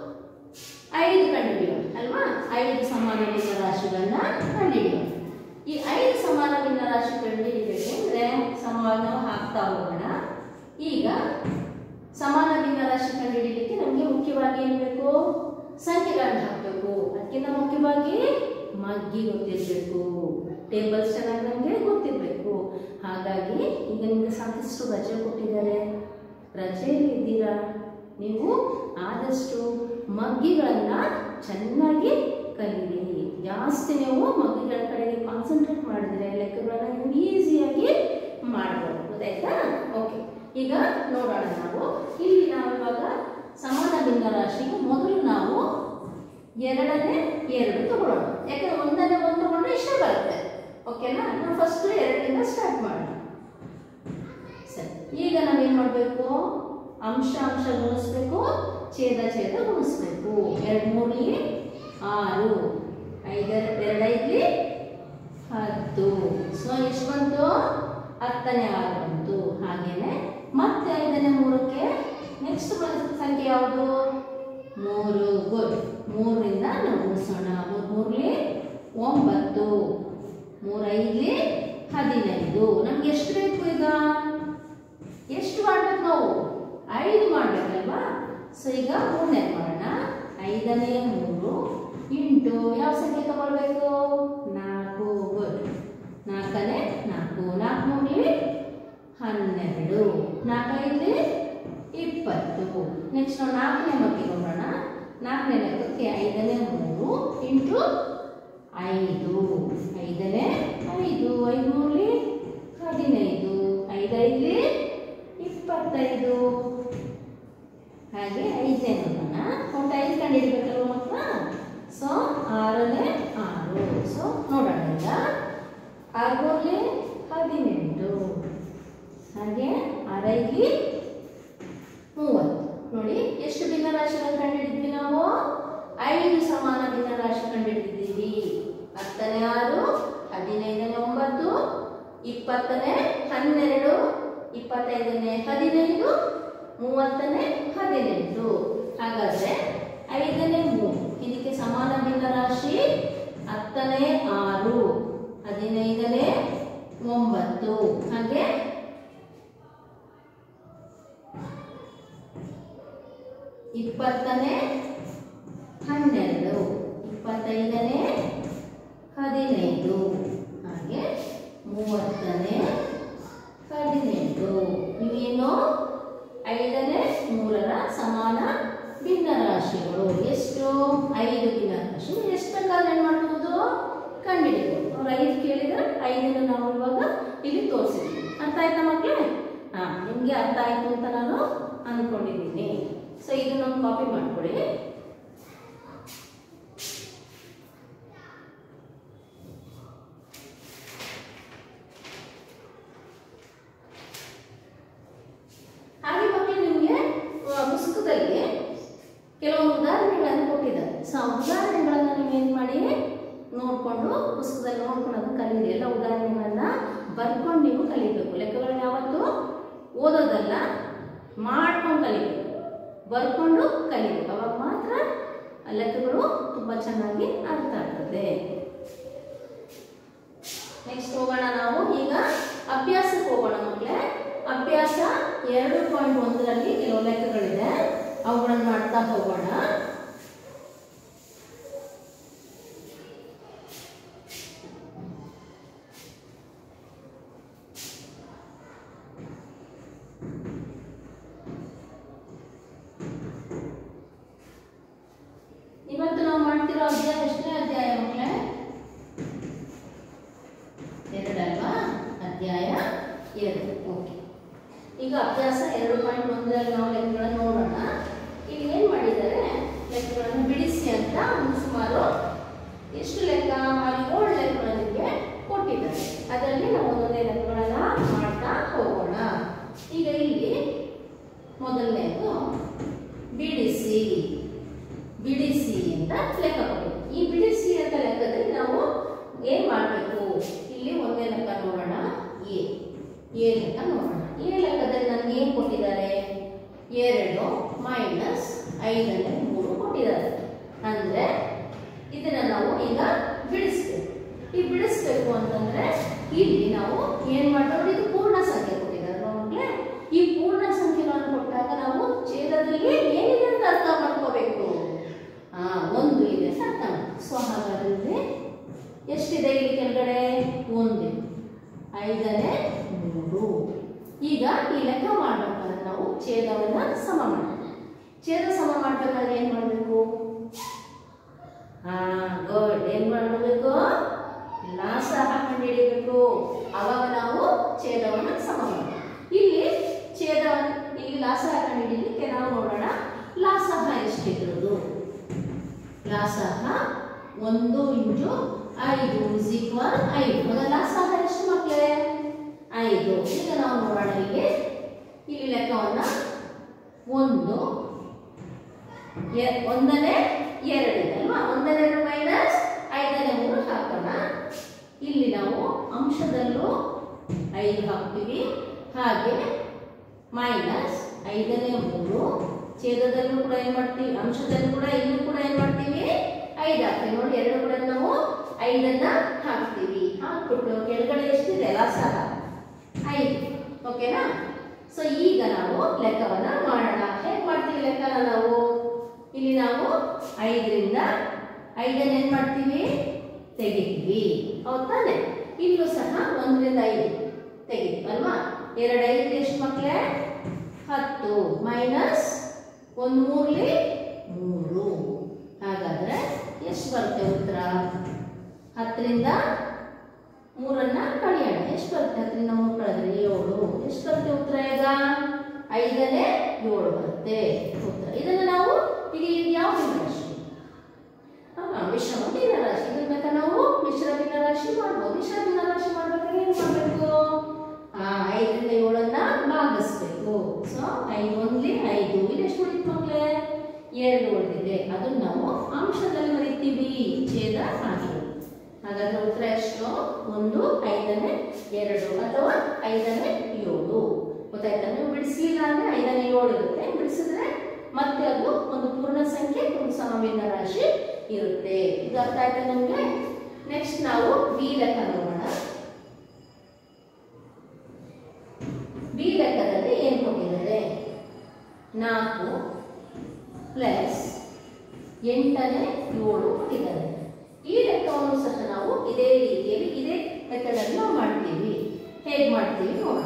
ಐದು ಕಂಡುಹಿಡಿಯೋಣ ಅಲ್ವಾ ಐದು ಸಮಾನ ಭಿನ್ನರಾಶಿಗಳನ್ನ ಕಂಡುಹಿಡಿಯೋಣ ಈ ಐದು ಸಮಾನ ಭಿನ್ನರಾಶಿ ಕಂಡುಹಿಡಿಬೇಕು ಅಂದ್ರೆ ಸಮವಾಗಿ ನಾವು ಹಾಕ್ತಾ ಹೋಗೋಣ ಈಗ ಸಮಾನ ಭಿನ್ನರಾಶಿ ಕಂಡುಹಿಡಿಯಲಿಕ್ಕೆ ನಮಗೆ ಮುಖ್ಯವಾಗಿ ಏನ್ ಬೇಕು ಸಂಖ್ಯೆಗಳನ್ನ ಹಾಕಬೇಕು ಅದಕ್ಕಿಂತ ಮುಖ್ಯವಾಗಿ ಮಗ್ಗಿ ಗೊತ್ತಿರಬೇಕು ಟೇಬಲ್ಸ್ ಚೆನ್ನಾಗಿ ನಮಗೆ ಗೊತ್ತಿರಬೇಕು ಹಾಗಾಗಿ ಈಗ ನಿಮಗೆ ಸಾಕಷ್ಟು ರಜೆ ಕೊಟ್ಟಿದ್ದಾರೆ ರಜೆಯಲ್ಲಿ ಇದ್ದೀರಾ ನೀವು ಆದಷ್ಟು ಮಗ್ಗಿಗಳನ್ನು ಚೆನ್ನಾಗಿ ಕಲೀರಿ ಜಾಸ್ತಿ ನೀವು ಮಗ್ಗಿಗಳ ಕಡೆಗೆ ಕಾನ್ಸಂಟ್ರೇಟ್ ಮಾಡಿದ್ರೆ ಲೆಕ್ಕಗಳನ್ನ ನೀವು ಈಸಿಯಾಗಿ ಮಾಡ್ಬೋದು ಗೊತ್ತಾಯ್ತಾ ಓಕೆ ಈಗ ನೋಡೋಣ ನಾವು ಇಲ್ಲಿ ನಾವು ಇವಾಗ ಸಮಾನ ಭಿನ್ನರಾಶಿಗೆ ಮೊದಲು ನಾವು ಎರಡನೇ ಎರಡು ತಗೊಳ್ಳೋಣ ಯಾಕಂದ್ರೆ ಒಂದನೇ ಒಂದು ತಗೊಂಡ್ರೆ ಇಷ್ಟೇ ಬರುತ್ತೆ ಓಕೆನಾ ನಾವು ಫಸ್ಟ್ ಎರಡರಿಂದ ಸ್ಟಾರ್ಟ್ ಮಾಡೋಣ ಸರಿ ಈಗ ನಾವೇನ್ ಮಾಡಬೇಕು ಅಂಶ ಅಂಶ ಗುಣಿಸ್ಬೇಕು ಛೇದ ಛೇದ ಗುಣಿಸ್ಬೇಕು ಎರಡು ಮೂರ್ಲಿ ಆರು ಐದರ ಎರಡೈದ್ಲಿ ಹತ್ತು ಸೊ ಎಷ್ಟು ಬಂತು ಹತ್ತನೇ ಆರು ಬಂತು ಹಾಗೇನೆ ಮತ್ತೆ ಐದನೇ ಮೂರಕ್ಕೆ ನೆಕ್ಸ್ಟ್ ಸಂಖ್ಯೆ ಯಾವುದು ಮೂರು ಗುಡ್ ಮೂರರಿಂದ ನಾವು ಗುಣಿಸೋಣ ಮೂರು ಮೂರ್ಲಿ ಒಂಬತ್ತು ಮೂರೈದ್ಲಿ ಹದಿನೈದು ನಮ್ಗೆ ಎಷ್ಟು ಬೇಕು ಈಗ ಎಷ್ಟು ಮಾಡ್ಬೇಕು ನಾವು ಐದು ಮಾಡ್ಬೇಕಲ್ವಾ ಸೊ ಈಗ ಮೂರನೇ ಮಾಡೋಣ ಐದನೇ ಮೂರು ಇಂಟು ಯಾವ ಸಂಖ್ಯೆ ತಗೊಳ್ಬೇಕು ನಾಲ್ಕು ಗುಡ್ ನಾಲ್ಕನೇ ನಾಲ್ಕು ನಾಲ್ಕು ಮೂರ್ಲಿ ಹನ್ನೆರಡು ನಾಲ್ಕೈದು ಇಪ್ಪತ್ತು ನೆಕ್ಸ್ಟ್ ನಾವು ನಾಲ್ಕನೇ ಮಕ್ಕಳಿಗೆ ಹೋಗೋಣ ನಾಲ್ಕನೇ ಲೆಕ್ಕಕ್ಕೆ ಐದನೇ ಮೂರು ಇಂಟು ಐದು ಐದನೇ ಐದು ಐದು ಮೂರ್ಲಿ ಹದಿನೈದು ಐದೈದ್ಲಿ ಇಪ್ಪತ್ತೈದು ಹಾಗೆ ಐದನೇ ನೋಡೋಣ ಒಟ್ಟು ಐದು ಕಂಡುಹಿಡಿಬೇಕಲ್ವ ಮಕ್ಕಳ ಸೊ ಆರನೇ ಆರು ಸೊ ನೋಡೋಣ ಈಗ ಆರು ಮೂರ್ಲಿ ಹದಿನೆಂಟು ಹಾಗೆ ಆರೈದ್ಲಿ ಮೂವತ್ತು ನೋಡಿ ಎಷ್ಟು ಭಿನ್ನರಾಶಿಗಳನ್ನು ಕಂಡುಹಿಡಿದ್ವಿ ನಾವು ಐದು ಸಮಾನ ಭಿನ್ನರಾಶಿ ಕಂಡುಹಿಡಿದಿದ್ದೀವಿ ಹತ್ತನೇ ಆರು ಹದಿನೈದನೇ ಒಂಬತ್ತು ಇಪ್ಪತ್ತನೇ ಹನ್ನೆರಡು ಇಪ್ಪತ್ತೈದನೇ ಹದಿನೈದು ಮೂವತ್ತನೇ ಹದಿನೆಂಟು ಹಾಗಾದ್ರೆ ಐದನೇ ಮೂರು ಇದಕ್ಕೆ ಸಮಾನ ಭಿನ್ನರಾಶಿ ಹತ್ತನೇ ಆರು ಹದಿನೈದನೇ ಒಂಬತ್ತು ಹಾಗೆ ಇಪ್ಪತ್ತನೇ ಹನ್ನೆರಡು ಇಪ್ಪತ್ತೈದು ಹದಿನೈದು ಹಾಗೆ ಮೂವತ್ತನೇ ಹದಿನೆಂಟು ಇವೇನು ಐದನೇ ಮೂರರ ಸಮಾನ ಭಿನ್ನರಾಶಿಗಳು ಎಷ್ಟು ಐದು ಭಿನ್ನರಾಶಿ ಎಷ್ಟು ಬೇಕಾದ್ರೆ ಏನು ಮಾಡ್ಬೋದು ಕಂಡುಹಿಡಿಬೋದು ಅವ್ರು ಐದು ಕೇಳಿದ್ರೆ ಐದನ್ನು ನಾವು ಇವಾಗ ಇಲ್ಲಿ ತೋರಿಸಿದ್ವಿ ಅರ್ಥ ಆಯ್ತಾ ಮಕ್ಕಳೇ ಹಾಂ ನಿಮಗೆ ಅರ್ಥ ಆಯ್ತು ಅಂತ ನಾನು ಅಂದ್ಕೊಂಡಿದ್ದೀನಿ ಸೊ ಇದನ್ನೊಂದು ಕಾಪಿ ಮಾಡಿಕೊಡಿ ಹಾಗೆ ಮಕ್ಕಳು ನಿಮಗೆ ಪುಸ್ತಕದಲ್ಲಿ ಕೆಲವೊಂದು ಉದಾಹರಣೆಗಳನ್ನು ಕೊಟ್ಟಿದ್ದಾರೆ ಸೊ ಆ ಉದಾಹರಣೆಗಳನ್ನು ನೀವು ಏನು ಮಾಡಿ ನೋಡಿಕೊಂಡು ಪುಸ್ತಕದಲ್ಲಿ ನೋಡ್ಕೊಂಡು ಅದನ್ನು ಕಲೀರಿ ಎಲ್ಲ ಉದಾಹರಣೆಗಳನ್ನ ಬರ್ಕೊಂಡು ನೀವು ಕಲಿಬೇಕು ಲೆಕ್ಕಗಳನ್ನ ಯಾವತ್ತು ಓದೋದಲ್ಲ ಮಾಡ್ಕೊಂಡು ಕಲಿಬೇಕು ಬರ್ಕೊಂಡು ಕಲಿಬೇಕು ಅವಾಗ ಮಾತ್ರ ಆ ಲೆಕ್ಕಗಳು ತುಂಬ ಚೆನ್ನಾಗಿ ಅರ್ಥ ಆಗ್ತದೆ ನೆಕ್ಸ್ಟ್ ಹೋಗೋಣ ನಾವು ಈಗ ಅಭ್ಯಾಸಕ್ಕೆ ಹೋಗೋಣ ಮಕ್ಕಳೇ ಅಭ್ಯಾಸ ಎರಡು ಪಾಯಿಂಟ್ ಒಂದರಲ್ಲಿ ಕೆಲವು ಲೆಕ್ಕಗಳಿದೆ ಅವುಗಳನ್ನು ಮಾಡ್ತಾ ಹೋಗೋಣ ಇವತ್ತು ನಾವು ಮಾಡ್ತಿರೋ ಅಧ್ಯಾಯ ಎಷ್ಟನೇ ಅಧ್ಯಾಯ ಮಕ್ಕಳೇ ಎರಡಲ್ವಾ ಅಧ್ಯಾಯ ಎರಡು ಓಕೆ ಈಗ ಅಭ್ಯಾಸ ಎರಡು ಪಾಯಿಂಟ್ ಒಂದರಲ್ಲಿ ನಾವು ಲೆಕ್ಕಗಳನ್ನು ನೋಡೋಣ ಇಲ್ಲಿ ಏನು ಮಾಡಿದ್ದಾರೆ ಲೆಕ್ಕಗಳನ್ನು ಬಿಡಿಸಿ ಅಂತ ಒಂದು ಸುಮಾರು ಎಷ್ಟು ಲೆಕ್ಕ ಅಲ್ಲಿ ಏಳು ಲೆಕ್ಕಗಳನ್ನು ನಿಮಗೆ ಕೊಟ್ಟಿದ್ದಾರೆ ಅದರಲ್ಲಿ ನಾವು ಒಂದೊಂದೇ ಲೆಕ್ಕಗಳನ್ನ ಮಾಡ್ತಾ ಹೋಗೋಣ ಈಗ ಇಲ್ಲಿ ಮೊದಲನೇದು ಬಿಡಿಸಿ ಬಿಡಿಸಿ ಅಂತ ಲೆಕ್ಕ ಕೊಟ್ಟಿದೆ ಈ ಬಿಡಿಸಿ ಅಂತ ಲೆಕ್ಕದಲ್ಲಿ ನಾವು ಏನ್ ಮಾಡಬೇಕು ಇಲ್ಲಿ ಒಂದೇ ಲೆಕ್ಕ ನೋಡೋಣ ಎ ಎ ಲೆಕ್ಕ ನೋಡೋಣ ಎ ಲೆಕ್ಕದಲ್ಲಿ ನನಗೆ ಏನು ಕೊಟ್ಟಿದ್ದಾರೆ ಎರಡು ಮೈನಸ್ ಐದನೇ ಮೂರು ಕೊಟ್ಟಿದ್ದಾರೆ ಅಂದ್ರೆ ಇದನ್ನ ನಾವು ಈಗ ಬಿಡಿಸ್ಬೇಕು ಈ ಬಿಡಿಸ್ಬೇಕು ಅಂತಂದ್ರೆ ಇಲ್ಲಿ ನಾವು ಏನ್ ಮಾಡೋದು ಇದು ಪೂರ್ಣ ಸಂಖ್ಯೆ ಕೊಟ್ಟಿದ್ದಾರೆ ಮಕ್ಕಳೇ ಈ ಪೂರ್ಣ ಸಂಖ್ಯೆಗಳನ್ನು ಕೊಟ್ಟಾಗ ನಾವು ಛೇದದಲ್ಲಿ ಏನಿದೆ ಅಂತ ಅರ್ಥ ಮಾಡ್ಕೋಬೇಕು ಆ ಒಂದು ಇದೆ ಅಂತ ಅರ್ಥ ಮಾಡ್ಕೊ. ಸೊ ಹಾಗಾದ್ರೆ ಇಲ್ಲಿ ಎಷ್ಟಿದೆ ಇಲ್ಲಿ ಕೆಳಗಡೆ ಒಂದು ಐದನೇ ಮೂರು ಈಗ ಈ ಲೆಕ್ಕ ಮಾಡ್ಬೇಕಾದ್ರೆ ನಾವು ಛೇದವನ್ನ ಸಮ ಮಾಡಬೇಕು ಛೇದ ಸಮ ಮಾಡ್ಬೇಕಾದ್ರೆ ಏನ್ ಮಾಡಬೇಕು ಹಾ ಗುಡ್ ಏನ್ ಮಾಡಬೇಕು ಲಾಸಹ ಕಂಡುಹಿಡಿಬೇಕು ಅವಾಗ ನಾವು ಛೇದವನ್ನ ಸಮ ಮಾಡಬೇಕು ಇಲ್ಲಿ ಛೇದವನ್ನು ಇಲ್ಲಿ ಲಾಸಹ ಕಂಡುಹಿಡಿಲಿಕ್ಕೆ ನಾವು ನೋಡೋಣ ಲಾಸಹ ಎಷ್ಟಿದ್ರದು ಲಾಸಹ ಒಂದು ಇಂಟು ಐದು ಇಸ್ ಈಕ್ವಲ್ ಐದು ಆಗ ಲಾಸಹ ಎಷ್ಟು ಮಕ್ಕಳೇ ಐದು ಈಗ ನಾವು ನೋಡೋಣ ಇಲ್ಲಿ ಇಲ್ಲಿ ಲೆಕ್ಕವನ್ನ ಒಂದು ಎ- ಒಂದನೇ ಎರಡಿದೆ ಅಲ್ವಾ ಒಂದನೇ ಮೈನಸ್ ಐದನೇ ಮೂರು ಹಾಕೋಣ ಇಲ್ಲಿ ನಾವು ಅಂಶದಲ್ಲೂ ಐದು ಹಾಕ್ತೀವಿ ಹಾಗೆ ಮೈನಸ್ ಐದನೇ ಮೂರು ಛೇದದಲ್ಲೂ ಕೂಡ ಏನ್ ಮಾಡ್ತೀವಿ ಅಂಶದಲ್ಲೂ ಕೂಡ ಇಲ್ಲೂ ಕೂಡ ಏನ್ ಮಾಡ್ತೀವಿ ಐದು ಹಾಕ್ತೀವಿ ನೋಡಿ ಎರಡು ಕೂಡ ನಾವು ಐದನ್ನ ಹಾಕ್ತೀವಿ ಹಾಕ್ಬಿಟ್ಟು ಕೆಳಗಡೆ ಎಷ್ಟಿದೆ ಲಾಸಾಗ ಐದು ಓಕೆನಾ ಸೊ ಈಗ ನಾವು ಲೆಕ್ಕವನ್ನ ಮಾಡೋಣ ಹೇಗೆ ಮಾಡ್ತೀವಿ ಲೆಕ್ಕನ ನಾವು ಇಲ್ಲಿ ನಾವು ಐದರಿಂದ ಐದನ್ನ ಏನ್ ಮಾಡ್ತೀವಿ ತೆಗಿತೀವಿ ಹೌದ್ ತಾನೆ ಇಲ್ಲೂ ಸಹ ಒಂದರಿಂದ ಐದು ತೆಗಿತೀವಿ ಅಲ್ವಾ ಎರಡು ಐದು ಎಷ್ಟು ಮಕ್ಕಳೇ ಹತ್ತು ಮೈನಸ್ ಒಂದು ಮೂರ್ಲಿ ಮೂರು ಹಾಗಾದ್ರೆ ಎಷ್ಟು ಬರುತ್ತೆ ಉತ್ತರ ಹತ್ತರಿಂದ ಮೂರನ್ನ ಕಳೆಯೋಣ ಎಷ್ಟು ಬರುತ್ತೆ ಹತ್ತರಿಂದ ಮೂರು ಕಳೆದ್ರೆ ಏಳು ಎಷ್ಟು ಬರುತ್ತೆ ಉತ್ತರ ಈಗ ಐದನೇ ಏಳು ಬರುತ್ತೆ ಉತ್ತರ ಇದನ್ನು ನಾವು ಈಗ ಇದು ಯಾವ ಭಿನ್ನರಾಶಿ ಹಾ, ಮಿಶ್ರಮ ಭಿನ್ನರಾಶಿ ಇದ್ರ ಬೇಕಾ ನಾವು ಮಿಶ್ರ ಭಿನ್ನರಾಶಿ ಮಾಡ್ಬೋದು ಮಿಶ್ರ ಭಿನ್ನರಾಶಿ ಮಾಡ್ಬೇಕಾದ್ರೆ ಏನು ಮಾಡಬೇಕು ಆ ಐದರಿಂದ ಏಳನ್ನ ಭಾಗಿಸ್ಬೇಕು ಸೊ ಐದು ಒಂದ್ಲಿ ಐದು ಇಲ್ಲಿ ಎಷ್ಟು ಉಳಿತು ಮಕ್ಕಳೇ ಎರಡು ಉಳಿದಿದೆ ಅದನ್ನ ನಾವು ಅಂಶದಲ್ಲಿ ಬರೀತೀವಿ ಛೇದ ಹಾಕಿ ಹಾಗಾದ್ರೆ ಉತ್ತರ ಎಷ್ಟು ಒಂದು ಐದನೇ ಎರಡು ಅಥವಾ ಐದನೇ ಏಳು ಗೊತ್ತಾಯ್ತಾ ನೀವು ಬಿಡಿಸ್ಲಿಲ್ಲ ಅಂದ್ರೆ ಐದನೇ ಏಳು ಇರುತ್ತೆ ಬಿಡಿಸಿದ್ರೆ ಮತ್ತೆ ಅದು ಒಂದು ಪೂರ್ಣ ಸಂಖ್ಯೆ ಒಂದು ಸಮಭಿನ್ನ ರಾಶಿ ಇರುತ್ತೆ ಇದು ಅರ್ಥ ಆಯ್ತಾ ನಿಮ್ಗೆ ನೆಕ್ಸ್ಟ್ ನಾವು ಬಿ ಲೆಕ್ಕ ನೋಡೋಣ ಬಿ ಲೆಕ್ಕದಲ್ಲಿ ಏನು ಕೊಟ್ಟಿದ್ದಾರೆ ನಾಲ್ಕು ಪ್ಲಸ್ ಎಂಟನೇ ಏಳು ಕೊಟ್ಟಿದ್ದಾರೆ ಈ ಲೆಕ್ಕವನ್ನು ಸಹ ನಾವು ಇದೇ ಹೇಗೆ ಮಾಡ್ತೀವಿ ನೋಡೋಣ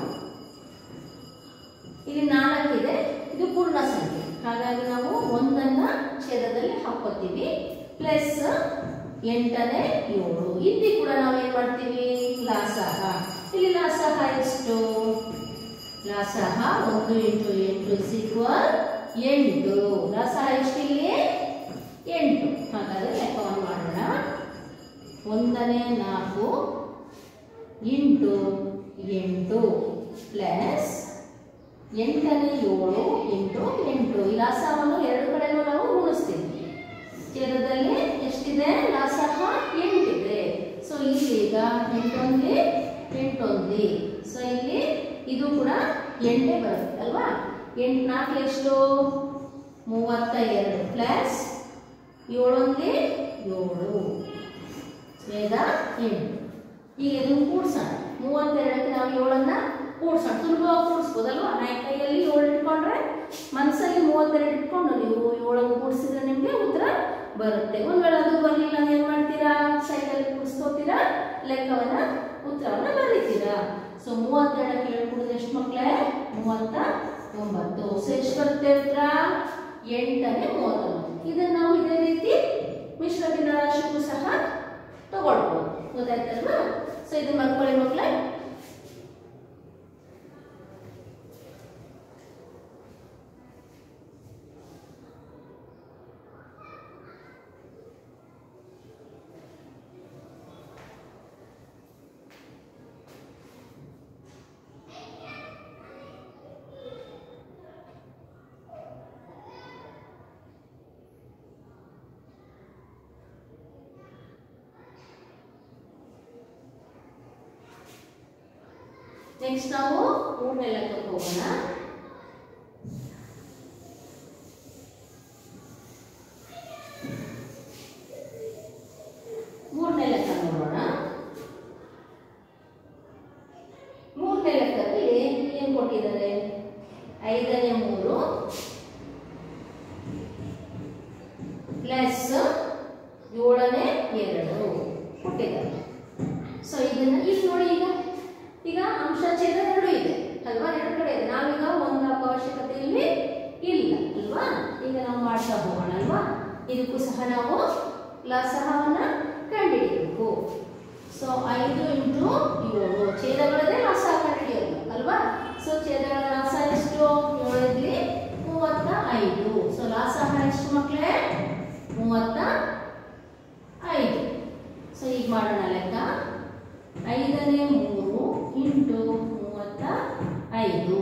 ಇಲ್ಲಿ ನಾಲ್ಕಿದೆ ಇದು ಪೂರ್ಣ ಸಂಖ್ಯೆ ಹಾಗಾಗಿ ನಾವು ಒಂದನ್ನ ಛೇದದಲ್ಲಿ ಹಾಕೋತೀವಿ ಪ್ಲಸ್ ಎಂಟನೇ ಏಳು ಇಲ್ಲಿ ಕೂಡ ನಾವು ಏನ್ ಮಾಡ್ತೀವಿ ಲಾಸಹ ಇಲ್ಲಿ ಲಾಸಹ ಎಷ್ಟು ಲಾಸಹ ಒಂದು ಇಂಟು ಎಂಟು ಇಸ್ ಈಕ್ವಲ್ ಎಂಟು ಲಾಸಹ ಎಷ್ಟು ಇಲ್ಲಿ ಎಂಟು ಹಾಗಾದ್ರೆ ಲೆಕ್ಕವನ್ನು ಮಾಡೋಣ ಒಂದನೇ ನಾಲ್ಕು ಇಂಟು ಎಂಟು ಪ್ಲಸ್ ಎಂಟನೇ ಏಳು ಇಂಟು ಎಂಟು ಈ ಲಾಸವನ್ನು ಎರಡು ಕಡೆನೂ ನಾವು ಗುಣಿಸ್ತೀವಿ ಛೇದದಲ್ಲಿ ಎಷ್ಟಿದೆ ಲಾಸಹ ಎಂಟಿದೆ ಸೊ ಇಲ್ಲಿ ಈಗ ಎಂಟೊಂದಿ ಎಂಟೊಂದಿ ಸೊ ಇಲ್ಲಿ ಇದು ಕೂಡ ಎಂಟೇ ಬರುತ್ತೆ ಅಲ್ವಾ ಎಂಟು ನಾಲ್ಕು ಎಷ್ಟು ಮೂವತ್ತ ಎರಡು ಪ್ಲಸ್ ಏಳೊಂದಿ ಏಳು ಛೇದ ಎಂಟು ಈಗ ಇದನ್ನು ಕೂಡ್ಸೋಣ ಮೂವತ್ತೆರಡಕ್ಕೆ ನಾವು ಏಳನ್ನ ಕೂಡ್ಸೋಣ ಸುಲಭವಾಗಿ ಕೂಡಿಸ್ಬೋದಲ್ವಾ ನಾ ಕೈಯಲ್ಲಿ ಏಳು ಇಟ್ಕೊಂಡ್ರೆ ಮನಸ್ಸಲ್ಲಿ ಮೂವತ್ತೆರಡು ಇಟ್ಕೊಂಡು ನೀವು ಏಳನ್ನು ಕೂಡಿಸಿದ್ರೆ ನಿಮಗೆ ಉತ್ತರ ಬರುತ್ತೆ ಒಂದ್ ವೇಳೆ ಅದು ಬರಲಿಲ್ಲ ಏನ್ ಮಾಡ್ತೀರಾ ಸೈಡಲ್ಲಿ ಕೂಡಿಸ್ಕೋತೀರಾ ಲೆಕ್ಕವನ್ನ ಉತ್ತರವನ್ನ ಬರೀತೀರಾ ಸೊ ಮೂವತ್ತೆರಡಕ್ಕೆ ಏಳು ಕೂಡಿದ್ರೆ ಎಷ್ಟು ಮಕ್ಕಳೇ ಮೂವತ್ತ ಒಂಬತ್ತು ಸೊ ಎಷ್ಟು ಬರುತ್ತೆ ಉತ್ತರ ಎಂಟನೇ ಮೂವತ್ತೊಂಬತ್ತು ಇದನ್ನ ನಾವು ಇದೇ ರೀತಿ ಮಿಶ್ರ ಭಿನ್ನರಾಶಿಗೂ ಸಹ ತಗೊಳ್ಬೋದು ಗೊತ್ತಾಯ್ತಲ್ವಾ ಸೊ ಇದು ಮಕ್ಕಳಿ ಮಕ್ಕಳೇ ನೆಕ್ಸ್ಟ್ ನಾವು ಮೂರನೇ ಲೆಕ್ಕಕ್ಕೆ ಹೋಗೋಣ ಮೂರನೇ ಲೆಕ್ಕ ನೋಡೋಣ ಮೂರನೇ ಲೆಕ್ಕದಲ್ಲಿ ಏನ್ ಕೊಟ್ಟಿದ್ದಾರೆ ಐದನೇ ಮೂರು ಪ್ಲಸ್ ಏಳನೇ ಎರಡು ಕೊಟ್ಟಿದ್ದಾರೆ ಸೊ ಇದನ್ನ ಈಗ ನೋಡಿ ಈಗ ಈಗ ಅಂಶ ಛೇದ ಎರಡು ಇದೆ ಅಲ್ವಾ ಎರಡು ಕಡೆ ಇದೆ ನಾವೀಗ ಒಂದು ಹಾಕೋ ಅವಶ್ಯಕತೆ ಇಲ್ಲಿ ಇಲ್ಲ ಅಲ್ವಾ ಈಗ ನಾವು ಮಾಡ್ತಾ ಹೋಗೋಣ ಅಲ್ವಾ ಇದಕ್ಕೂ ಸಹ ನಾವು ಲಸಹವನ್ನ ಕಂಡುಹಿಡಿಯಬೇಕು ಸೊ ಐದು ಇಂಟು ಏಳು ಛೇದಗಳದೇ ಲಸ ಕಂಡುಹಿಡಿಯೋದು ಅಲ್ವಾ ಸೊ ಛೇದಗಳ ಲಾಸ ಎಷ್ಟು ಏಳಿದ್ಲಿ ಮೂವತ್ತ ಐದು ಸೊ ಲಾಸಹ ಎಷ್ಟು ಮಕ್ಕಳೇ ಮೂವತ್ತ ಐದು ಸೊ ಈಗ ಮಾಡೋಣ ಲೆಕ್ಕ ಐದನೇ ಮೂರು ಇಂಟು ಮೂವತ್ತ ಐದು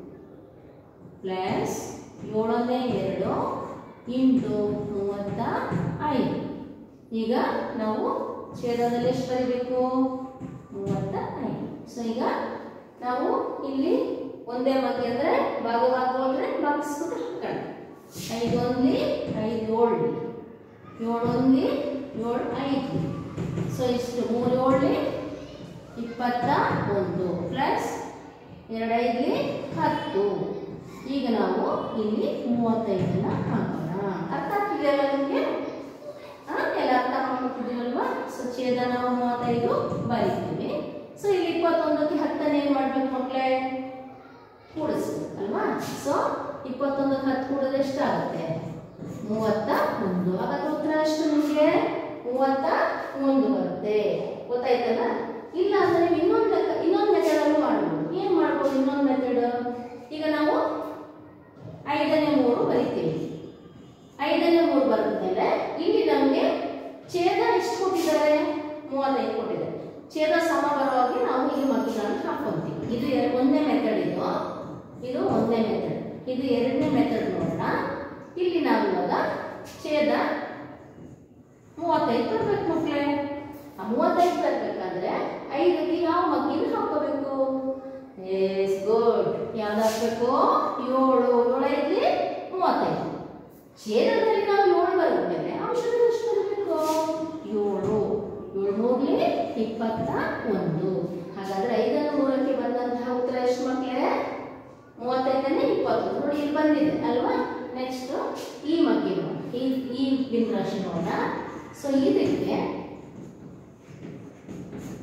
ಪ್ಲಸ್ ಏಳನೇ ಎರಡು ಇಂಟು ಮೂವತ್ತ ಐದು ಈಗ ನಾವು ಛೇದದಲ್ಲಿ ಎಷ್ಟು ಬರೀಬೇಕು ಮೂವತ್ತ ಐದು ಸೊ ಈಗ ನಾವು ಇಲ್ಲಿ ಒಂದೇ ಮಗ್ಗೆ ಅಂದರೆ ಭಾಗವಾಗಿ ಹೋದ್ರೆ ಭಾಗಿಸ್ಬಿಟ್ಟು ಹಾಕೋಣ ಐದು ಒಂದ್ಲಿ ಐದು ಏಳು ಏಳು ಒಂದ್ಲಿ ಏಳು ಐದು ಸೊ ಇಷ್ಟು ಮೂರು ಏಳು ಇಪ್ಪತ್ತ ಒಂದು ಪ್ಲಸ್ ಎರಡೈದ್ಲಿ ಹತ್ತು ಈಗ ನಾವು ಇಲ್ಲಿ ಮೂವತ್ತೈದನ್ನ ಹಾಕೋಣ ಅರ್ಥ ಆಗ್ತಿದೆಯಲ್ಲ ನಿಮಗೆ ಎಲ್ಲ ಅರ್ಥ ಮಾಡ್ಕೊತಿದ್ದೀವಲ್ವಾ ಸೊ ಛೇದ ನಾವು ಮೂವತ್ತೈದು ಬರೀತೀವಿ ಸೊ ಇಲ್ಲಿ ಇಪ್ಪತ್ತೊಂದಕ್ಕೆ ಹತ್ತನೇ ಏನು ಮಾಡ್ಬೇಕು ಮಕ್ಕಳೇ ಕೂಡಿಸ್ಬೇಕು ಅಲ್ವಾ ಸೊ ಇಪ್ಪತ್ತೊಂದಕ್ಕೆ ಹತ್ತು ಕೂಡಿದ್ರೆ ಎಷ್ಟಾಗುತ್ತೆ ಮೂವತ್ತ ಒಂದು ಹಾಗಾದ್ರೆ ಉತ್ತರ ಎಷ್ಟು ನಿಮಗೆ ಮೂವತ್ತ ಒಂದು ಬರುತ್ತೆ ಗೊತ್ತಾಯ್ತಲ್ಲ ಇಲ್ಲ ಅಂದ್ರೆ ನೀವು ಇನ್ನೊಂದು ಲೆಕ್ಕ ಇನ್ನೊಂದು ಮೆಥಡ್ ಅಲ್ಲೂ ಮಾಡ್ಬೋದು ಏನ್ ಮಾಡ್ಬೋದು ಇನ್ನೊಂದು ಮೆಥಡ್ ಈಗ ನಾವು ಐದನೇ ಮೂರು ಬರಿತೀವಿ ಐದನೇ ಮೂರು ಬರೆದ್ಮೇಲೆ ಇಲ್ಲಿ ನಮಗೆ ಛೇದ ಎಷ್ಟು ಕೊಟ್ಟಿದ್ದಾರೆ ಮೂವತ್ತೈದು ಕೊಟ್ಟಿದ್ದಾರೆ ಛೇದ ಸಮ ಬರುವಾಗಿ ನಾವು ಇಲ್ಲಿ ಮಗ್ಗಿಗಳನ್ನು ಹಾಕೊಂತೀವಿ ಇದು ಎರ- ಒಂದನೇ ಮೆಥಡ್ ಇದು ಇದು ಒಂದನೇ ಮೆಥಡ್ ಇದು ಎರಡನೇ ಮೆಥಡ್ ನೋಡೋಣ ಇಲ್ಲಿ ನಾವು ಇವಾಗ ಛೇದ ಮೂವತ್ತೈದು ಬರ್ಬೇಕು ಮಕ್ಕಳೇ ಆ ಮೂವತ್ತೈದು ಬರ್ಬೇಕಾದ್ರೆ ಐದಕ್ಕೆ ಯಾವ ಮಗ್ಗಿನ ಹಾಕೋಬೇಕು ಎಸ್ ಗುಡ್ ಯಾವ್ದು ಹಾಕ್ಬೇಕು ಏಳು ಏಳು ಐದ್ಲಿ ಮೂವತ್ತೈದು ಛೇದದಲ್ಲಿ ನಾವು ಏಳು ಬರೆದ್ಮೇಲೆ ಅಂಶದಲ್ಲಿ ಎಷ್ಟು ಬರಬೇಕು ಏಳು ಏಳು ಮೂರ್ಲಿ ಇಪ್ಪತ್ತ ಒಂದು ಹಾಗಾದ್ರೆ ಐದನ್ನು ಮೂರಕ್ಕೆ ಬಂದಂತಹ ಉತ್ತರ ಎಷ್ಟು ಮಕ್ಕಳೇ ಮೂವತ್ತೈದನೇ ಇಪ್ಪತ್ತೊಂದು ನೋಡಿ ಇಲ್ಲಿ ಬಂದಿದೆ ಅಲ್ವಾ ನೆಕ್ಸ್ಟ್ ಈ ಮಗ್ಗಿ ನೋಡಿ ಈ ಈ ಬಿಂದು ರಾಶಿ ನೋಡೋಣ ಸೊ ಇದಕ್ಕೆ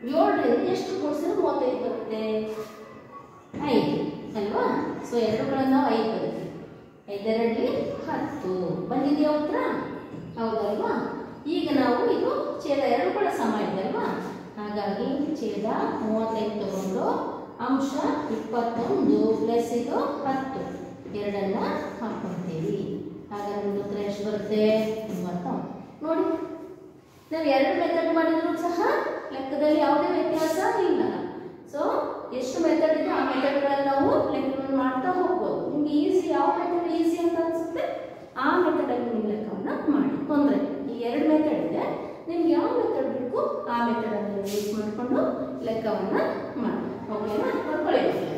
ಏಳರಿಂದ ಎಷ್ಟು ಕೂಡಿಸಿದ್ರೆ ಮೂವತ್ತೈದು ಬರುತ್ತೆ ಐದು ಅಲ್ವಾ ಸೊ ಎರಡುಗಳನ್ನು ನಾವು ಐದು ಬರುತ್ತೆ ಐದರಲ್ಲಿ ಹತ್ತು ಬಂದಿದೆಯಾ ಉತ್ತರ ಹೌದಲ್ವಾ ಈಗ ನಾವು ಇದು ಛೇದ ಎರಡು ಕೂಡ ಸಮ ಇದಲ್ವಾ ಹಾಗಾಗಿ ಛೇದ ಮೂವತ್ತೈದು ತಗೊಂಡು ಅಂಶ ಇಪ್ಪತ್ತೊಂದು ಪ್ಲಸ್ ಇದು ಹತ್ತು ಎರಡನ್ನ ಹಾಕ್ಕೊಳ್ತೀವಿ ಆಗ ನಮ್ದು ಉತ್ತರ ಎಷ್ಟು ಬರುತ್ತೆ ಮೂವತ್ತೊಂದು ನೋಡಿ ನಾವು ಎರಡು ಮೆಥಡ್ ಮಾಡಿದ್ರು ಸಹ ಲೆಕ್ಕದಲ್ಲಿ ಯಾವುದೇ ವ್ಯತ್ಯಾಸ ಇಲ್ಲ ಸೊ ಎಷ್ಟು ಮೆಥಡ್ ಇದೆ ಆ ಮೆಥಡ್ಗಳಲ್ಲಿ ನಾವು ಲೆಕ್ಕವನ್ನು ಮಾಡ್ತಾ ಹೋಗ್ಬೋದು ನಿಮ್ಗೆ ಈಸಿ ಯಾವ ಮೆಥಡ್ ಈಸಿ ಅಂತ ಅನ್ಸುತ್ತೆ ಆ ಮೆಥಡಲ್ಲಿ ನೀವು ಲೆಕ್ಕವನ್ನು ಮಾಡಿ ತೊಂದರೆ ಈ ಎರಡು ಮೆಥಡ್ ಇದೆ ನಿಮ್ಗೆ ಯಾವ ಮೆಥಡ್ ಬೇಕು ಆ ಮೆಥಡನ್ನು ಯೂಸ್ ಮಾಡಿಕೊಂಡು ಲೆಕ್ಕವನ್ನು ಮಾಡಿ ಓಕೆನಾ ಬರ್ಕೊಳ್ಳಿ ಮಕ್ಕಳೇ.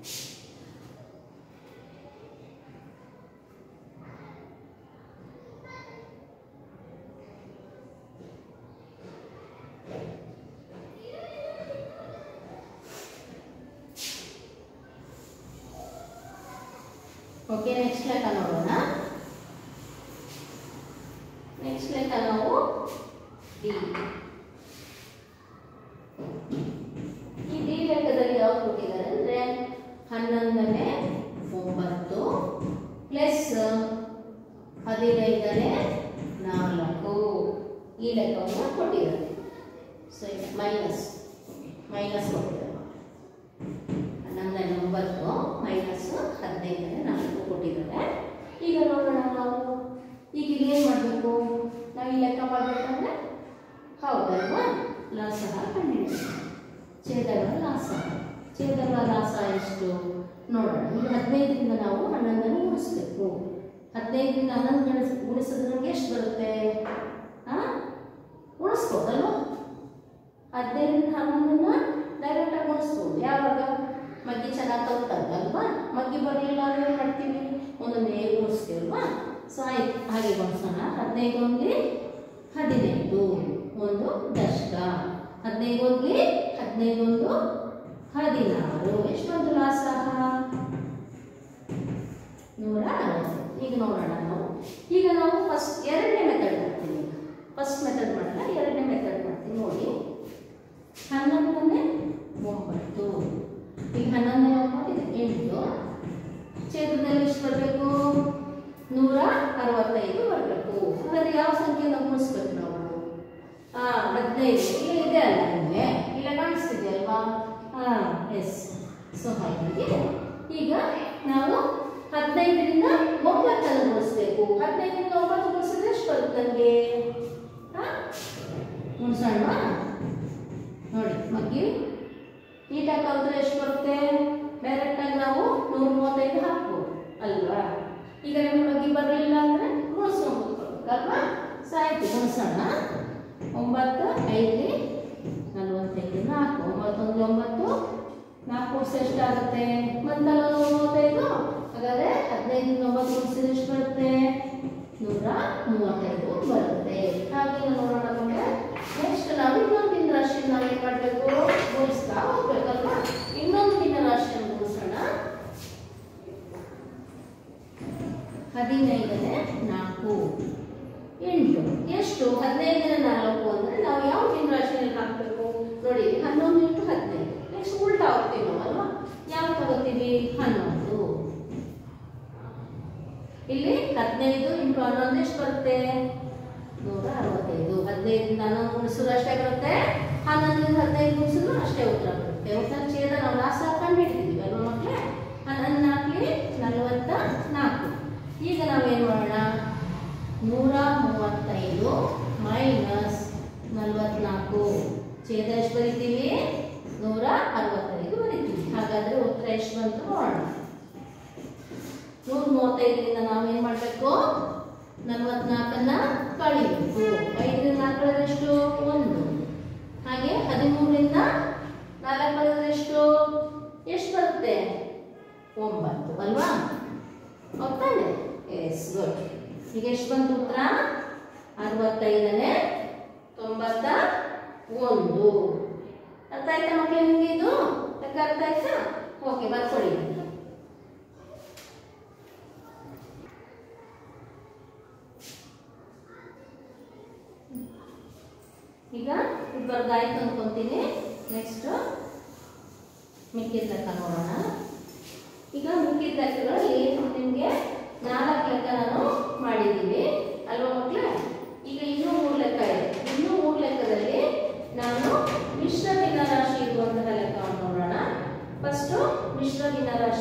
ಓಕೆ ನೆಕ್ಸ್ಟ್ ಲೆಕ್ಕ ನೋಡೋಣ ನೆಕ್ಸ್ಟ್ ಲೆಕ್ಕ ನಾವು ಡಿ ಈ ಡಿ ಲೆಕ್ಕದಲ್ಲಿ ಯಾವ್ದು ಕೊಟ್ಟಿದ್ದಾರೆ ಅಂದ್ರೆ ಹನ್ನೊಂದನೇ ಒಂಬತ್ತು ಪ್ಲಸ್ ಹದಿನೈದನೇ ನಾಲ್ಕು ಈ ಲೆಕ್ಕವನ್ನು ಕೊಟ್ಟಿದ್ದಾರೆ ಸೊ ಮೈನಸ್ ಮೈನಸ್ ಕೊಟ್ಟಿದ್ದಾರೆ ಹನ್ನೊಂದನೇ ಒಂಬತ್ತು ಮೈನಸ್ ಹದಿನೈದನೇ ನಾಲ್ಕು ಕೊಟ್ಟಿದ್ದಾರೆ ಈಗ ನೋಡೋಣ ನಾವು ಈಗ ಇಲ್ಲಿ ಏನು ಮಾಡಬೇಕು ನಾವು ಈ ಲೆಕ್ಕ ಮಾಡಬೇಕಂದ್ರೆ ಹೌದಲ್ವಾ ಲಾಸ ಕಂಡುಹಿಡಿಯಬೇಕು ಛೇದಗಳ ಲಾಸ ಛೇದಗಳ ಲಾಸ ಎಷ್ಟು ನೋಡೋಣ ಈಗ ಹದಿನೈದರಿಂದ ನಾವು ಹನ್ನೊಂದನ್ನು ಗುಣಿಸ್ಬೇಕು ಹದಿನೈದರಿಂದ ಹನ್ನೊಂದು ಗುಣಿಸ್ ಗುಣಿಸಿದ್ರೆ ನಮ್ಗೆ ಎಷ್ಟು ಬರುತ್ತೆ ಹಾಂ ಉಳಿಸ್ಬೋದಲ್ವಾ ಹದಿನೈದರಿಂದ ಹನ್ನೊಂದನ್ನ ಡೈರೆಕ್ಟಾಗಿ ಗುಣಿಸ್ಬೋದು ಯಾವಾಗ ಮಗ್ಗಿ ಚೆನ್ನಾಗಿ ತಗೊಳ್ತಾರೆ ಅಲ್ವಾ ಮಗ್ಗಿ ಬರಲಿಲ್ಲ ಅಂದ್ರೆ ಏನು ಮಾಡ್ತೀವಿ ಒಂದೊಂದೇ ಗುಣಿಸ್ತೀವಿ ಅಲ್ವಾ ಸೊ ಆಯ್ತು ಹಾಗೆ ಗುಣಿಸೋಣ ಹದಿನೈದು ಒಂದ್ಲಿ ಹದಿನೈದು ಒಂದು ದಶಕ ಹದಿನೈದು ಒಂದ್ಲಿ ಹದಿನೈದು ಒಂದು ಹದಿನಾರು ಎಷ್ಟು ಬಂತು ಲಾಸಹ ನೂರ ಅರವತ್ತು ಈಗ ನೋಡೋಣ ನಾವು ಈಗ ನಾವು ಫಸ್ಟ್ ಎರಡನೇ ಮೆಥಡ್ ಮಾಡ್ತೀವಿ ಫಸ್ಟ್ ಮೆಥಡ್ ಮಾಡಲ್ಲ ಎರಡನೇ ಮೆಥಡ್ ಮಾಡ್ತೀವಿ ನೋಡಿ ಹನ್ನೊಂದನೇ ಒಂಬತ್ತು ಈಗ ಹನ್ನೊಂದನೇ ಒಂಬತ್ತು ಇದು ಎಂಟು ಛೇದದಲ್ಲಿ ಎಷ್ಟು ಬರಬೇಕು ನೂರ ಅರವತ್ತೈದು ಬರಬೇಕು ಹಾಗಾದ್ರೆ ಯಾವ ಸಂಖ್ಯೆಯನ್ನು ಗುಣಿಸ್ಬೇಕು ನಾವು ಹಾ ಹದಿನೈದು ಇಲ್ಲ ಇದೆ ಅಲ್ಲ ನಿಮಗೆ ಇಲ್ಲ ಕಾಣಿಸ್ತಿದೆ ಅಲ್ವಾ ಹಾ ಎಸ್ ಸೊ ಹಾಗಾಗಿ ಈಗ ನಾವು ಹದಿನೈದರಿಂದ ಒಂಬತ್ತನ್ನು ಗುಣಿಸ್ಬೇಕು ಹದಿನೈದರಿಂದ ಒಂಬತ್ತು ಗುಣಿಸಿದ್ರೆ ಎಷ್ಟು ಬರುತ್ತೆ ನಮಗೆ ಹಾ ಗುಣಿಸೋಣ ನೋಡಿ ಮಗ್ಗಿ ನೀಟಾಗಿ ಕಲ್ತ್ರೆ ಎಷ್ಟು ಬರುತ್ತೆ ಡೈರೆಕ್ಟಾಗಿ ನಾವು ನೂರ ಮೂವತ್ತೈದು ಹಾಕ್ಬೋದು ಅಲ್ವಾ ಈಗ ನಿಮ್ಗೆ ಮಗ್ಗಿ ಬರಲಿಲ್ಲ ಅಂದರೆ ಗುಣಿಸ್ಕೊಂಡು ಅಲ್ವಾ ಸಾಯ್ತು ಗುಣಿಸೋಣ ಒಂಬತ್ತು ಐದು ನಲ್ವತ್ತೈದು ನಾಲ್ಕು ಒಂಬತ್ತೊಂದು ಒಂಬತ್ತು ನಾಲ್ಕು ವರ್ಷ ಎಷ್ಟಾಗುತ್ತೆ ಬಂತಲ್ಲ ನೂರ ಮೂವತ್ತೈದು ಹಾಗಾದ್ರೆ ಹದಿನೈದರಿಂದ ಒಂಬತ್ತು ಗುಣಿಸಿದ್ರೆ ಎಷ್ಟು ಬರುತ್ತೆ ನೂರ ಮೂವತ್ತೈದು ಬರುತ್ತೆ ಹಾಗೆ ನೋಡೋಣ ಮಕ್ಕಳೇ ನೆಕ್ಸ್ಟ್ ನಾವು ಇನ್ನೊಂದು ದಿನ ರಾಶಿಯನ್ನು ನಾವು ಏನು ಮಾಡಬೇಕು ಗುಣಿಸ್ತಾ ಹೋಗ್ಬೇಕಲ್ವಾ ಇನ್ನೊಂದು ದಿನ ರಾಶಿಯನ್ನು ಗುಣಿಸೋಣ ಹದಿನೈದನೇ ನಾಲ್ಕು ಎಂಟು ಎಷ್ಟು ಹದಿನೈದನೇ ನಾಲ್ಕು ಅಂದ್ರೆ ನಾವು ಯಾವ ದಿನ ರಾಶಿಯಲ್ಲಿ ಹಾಕಬೇಕು ನೋಡಿ ಹನ್ನೊಂದು ಇಂಟು ಹದಿನೈದು ನೆಕ್ಸ್ಟ್ ಉಲ್ಟಾ ಹೋಗ್ತೀವಿ ನಾವು ಅಲ್ವಾ ಯಾವ ತಗೋತೀವಿ ಹನ್ನೊಂದು ಇಲ್ಲಿ ಹದಿನೈದು ಇಂಟು ಹನ್ನೊಂದು ಎಷ್ಟು ಬರುತ್ತೆ ನೂರ ಅರವತ್ತೈದು ಹದಿನೈದರಿಂದ ಹನ್ನೊಂದು ಗುಣಿಸಿದ್ರು ಅಷ್ಟೇ ಬರುತ್ತೆ ಹನ್ನೊಂದರಿಂದ ಹದಿನೈದು ಗುಣಿಸಿದ್ರು ಅಷ್ಟೇ ಉತ್ತರ ಬರುತ್ತೆ ಉತ್ತರ ಛೇದ ನಾವು ಲಾಸ ಕಂಡು ಹಿಡಿದಿದ್ದೀವಿ ಅಲ್ವಾ ಮಕ್ಕಳೇ ಹನ್ನೊಂದು ನಾಲ್ಕಲಿ ನಲವತ್ತ ನಾಲ್ಕು ಈಗ ನಾವೇನು ಮಾಡೋಣ ನೂರ ಮೂವತ್ತೈದು ಮೈನಸ್ ನಲವತ್ನಾಲ್ಕು ಛೇದ ಎಷ್ಟು ಬರಿತೀವಿ ನೂರ ಅರವತ್ತೈದು ಬರಿತೀವಿ ಹಾಗಾದ್ರೆ ಉತ್ತರ ಎಷ್ಟು ಬಂತು ನೋಡೋಣ ನೂರ ಮೂವತ್ತೈದರಿಂದ ನಾವೇನ್ ಮಾಡಬೇಕು ನಲವತ್ನಾಲ್ಕನ್ನ ಕಳಿಬೇಕು ಐದರಿಂದ ನಾಲ್ಕು ಕಳೆದ್ರೆ ಎಷ್ಟು ಒಂದು ಹಾಗೆ ಹದಿಮೂರರಿಂದ ನಾಲ್ಕು ಕಳೆದ್ರೆ ಎಷ್ಟು ಎಷ್ಟು ಬರುತ್ತೆ ಒಂಬತ್ತು ಅಲ್ವಾ ಹೌದಾನೆ ಎಸ್ ಗುಡ್ ಈಗ ಎಷ್ಟು ಬಂತು ಉತ್ತರ ಅರವತ್ತೈದನೇ ತೊಂಬತ್ತ ಒಂದು ಅರ್ಥ ಆಯ್ತಾ ಮಕ್ಕಳು ನಿಮಗೆ ಇದು ಲೆಕ್ಕ ಅರ್ಥ ಆಯ್ತಾ ಓಕೆ ಬರ್ಕೊಳ್ಳಿ ಈಗ ಇದುವರೆಗೆ ಆಯ್ತು ಅನ್ಕೊಂತೀನಿ ನೆಕ್ಸ್ಟ್ ಮಿಕ್ಕಿದ ಲೆಕ್ಕ ನೋಡೋಣ ಈಗ ಮಿಕ್ಕಿದ ಲೆಕ್ಕಗಳಲ್ಲಿ ನಿಮಗೆ ನಾಲ್ಕು ಲೆಕ್ಕ ನಾನು ಮಾಡಿದ್ದೀವಿ ಅಲ್ವಾ ಮಕ್ಕಳೇ ಈಗ ಇನ್ನೂ ಮೂರು ಲೆಕ್ಕ ಇದೆ ಇನ್ನೂ ಮೂರು ಲೆಕ್ಕದಲ್ಲಿ ನಾನು ಮಿಶ್ರ ಭಿನ್ನರಾಶಿ ಇರುವಂತಹ ಲೆಕ್ಕವನ್ನು ನೋಡೋಣ ಫಸ್ಟು ಮಿಶ್ರ ಭಿನ್ನರಾಶಿ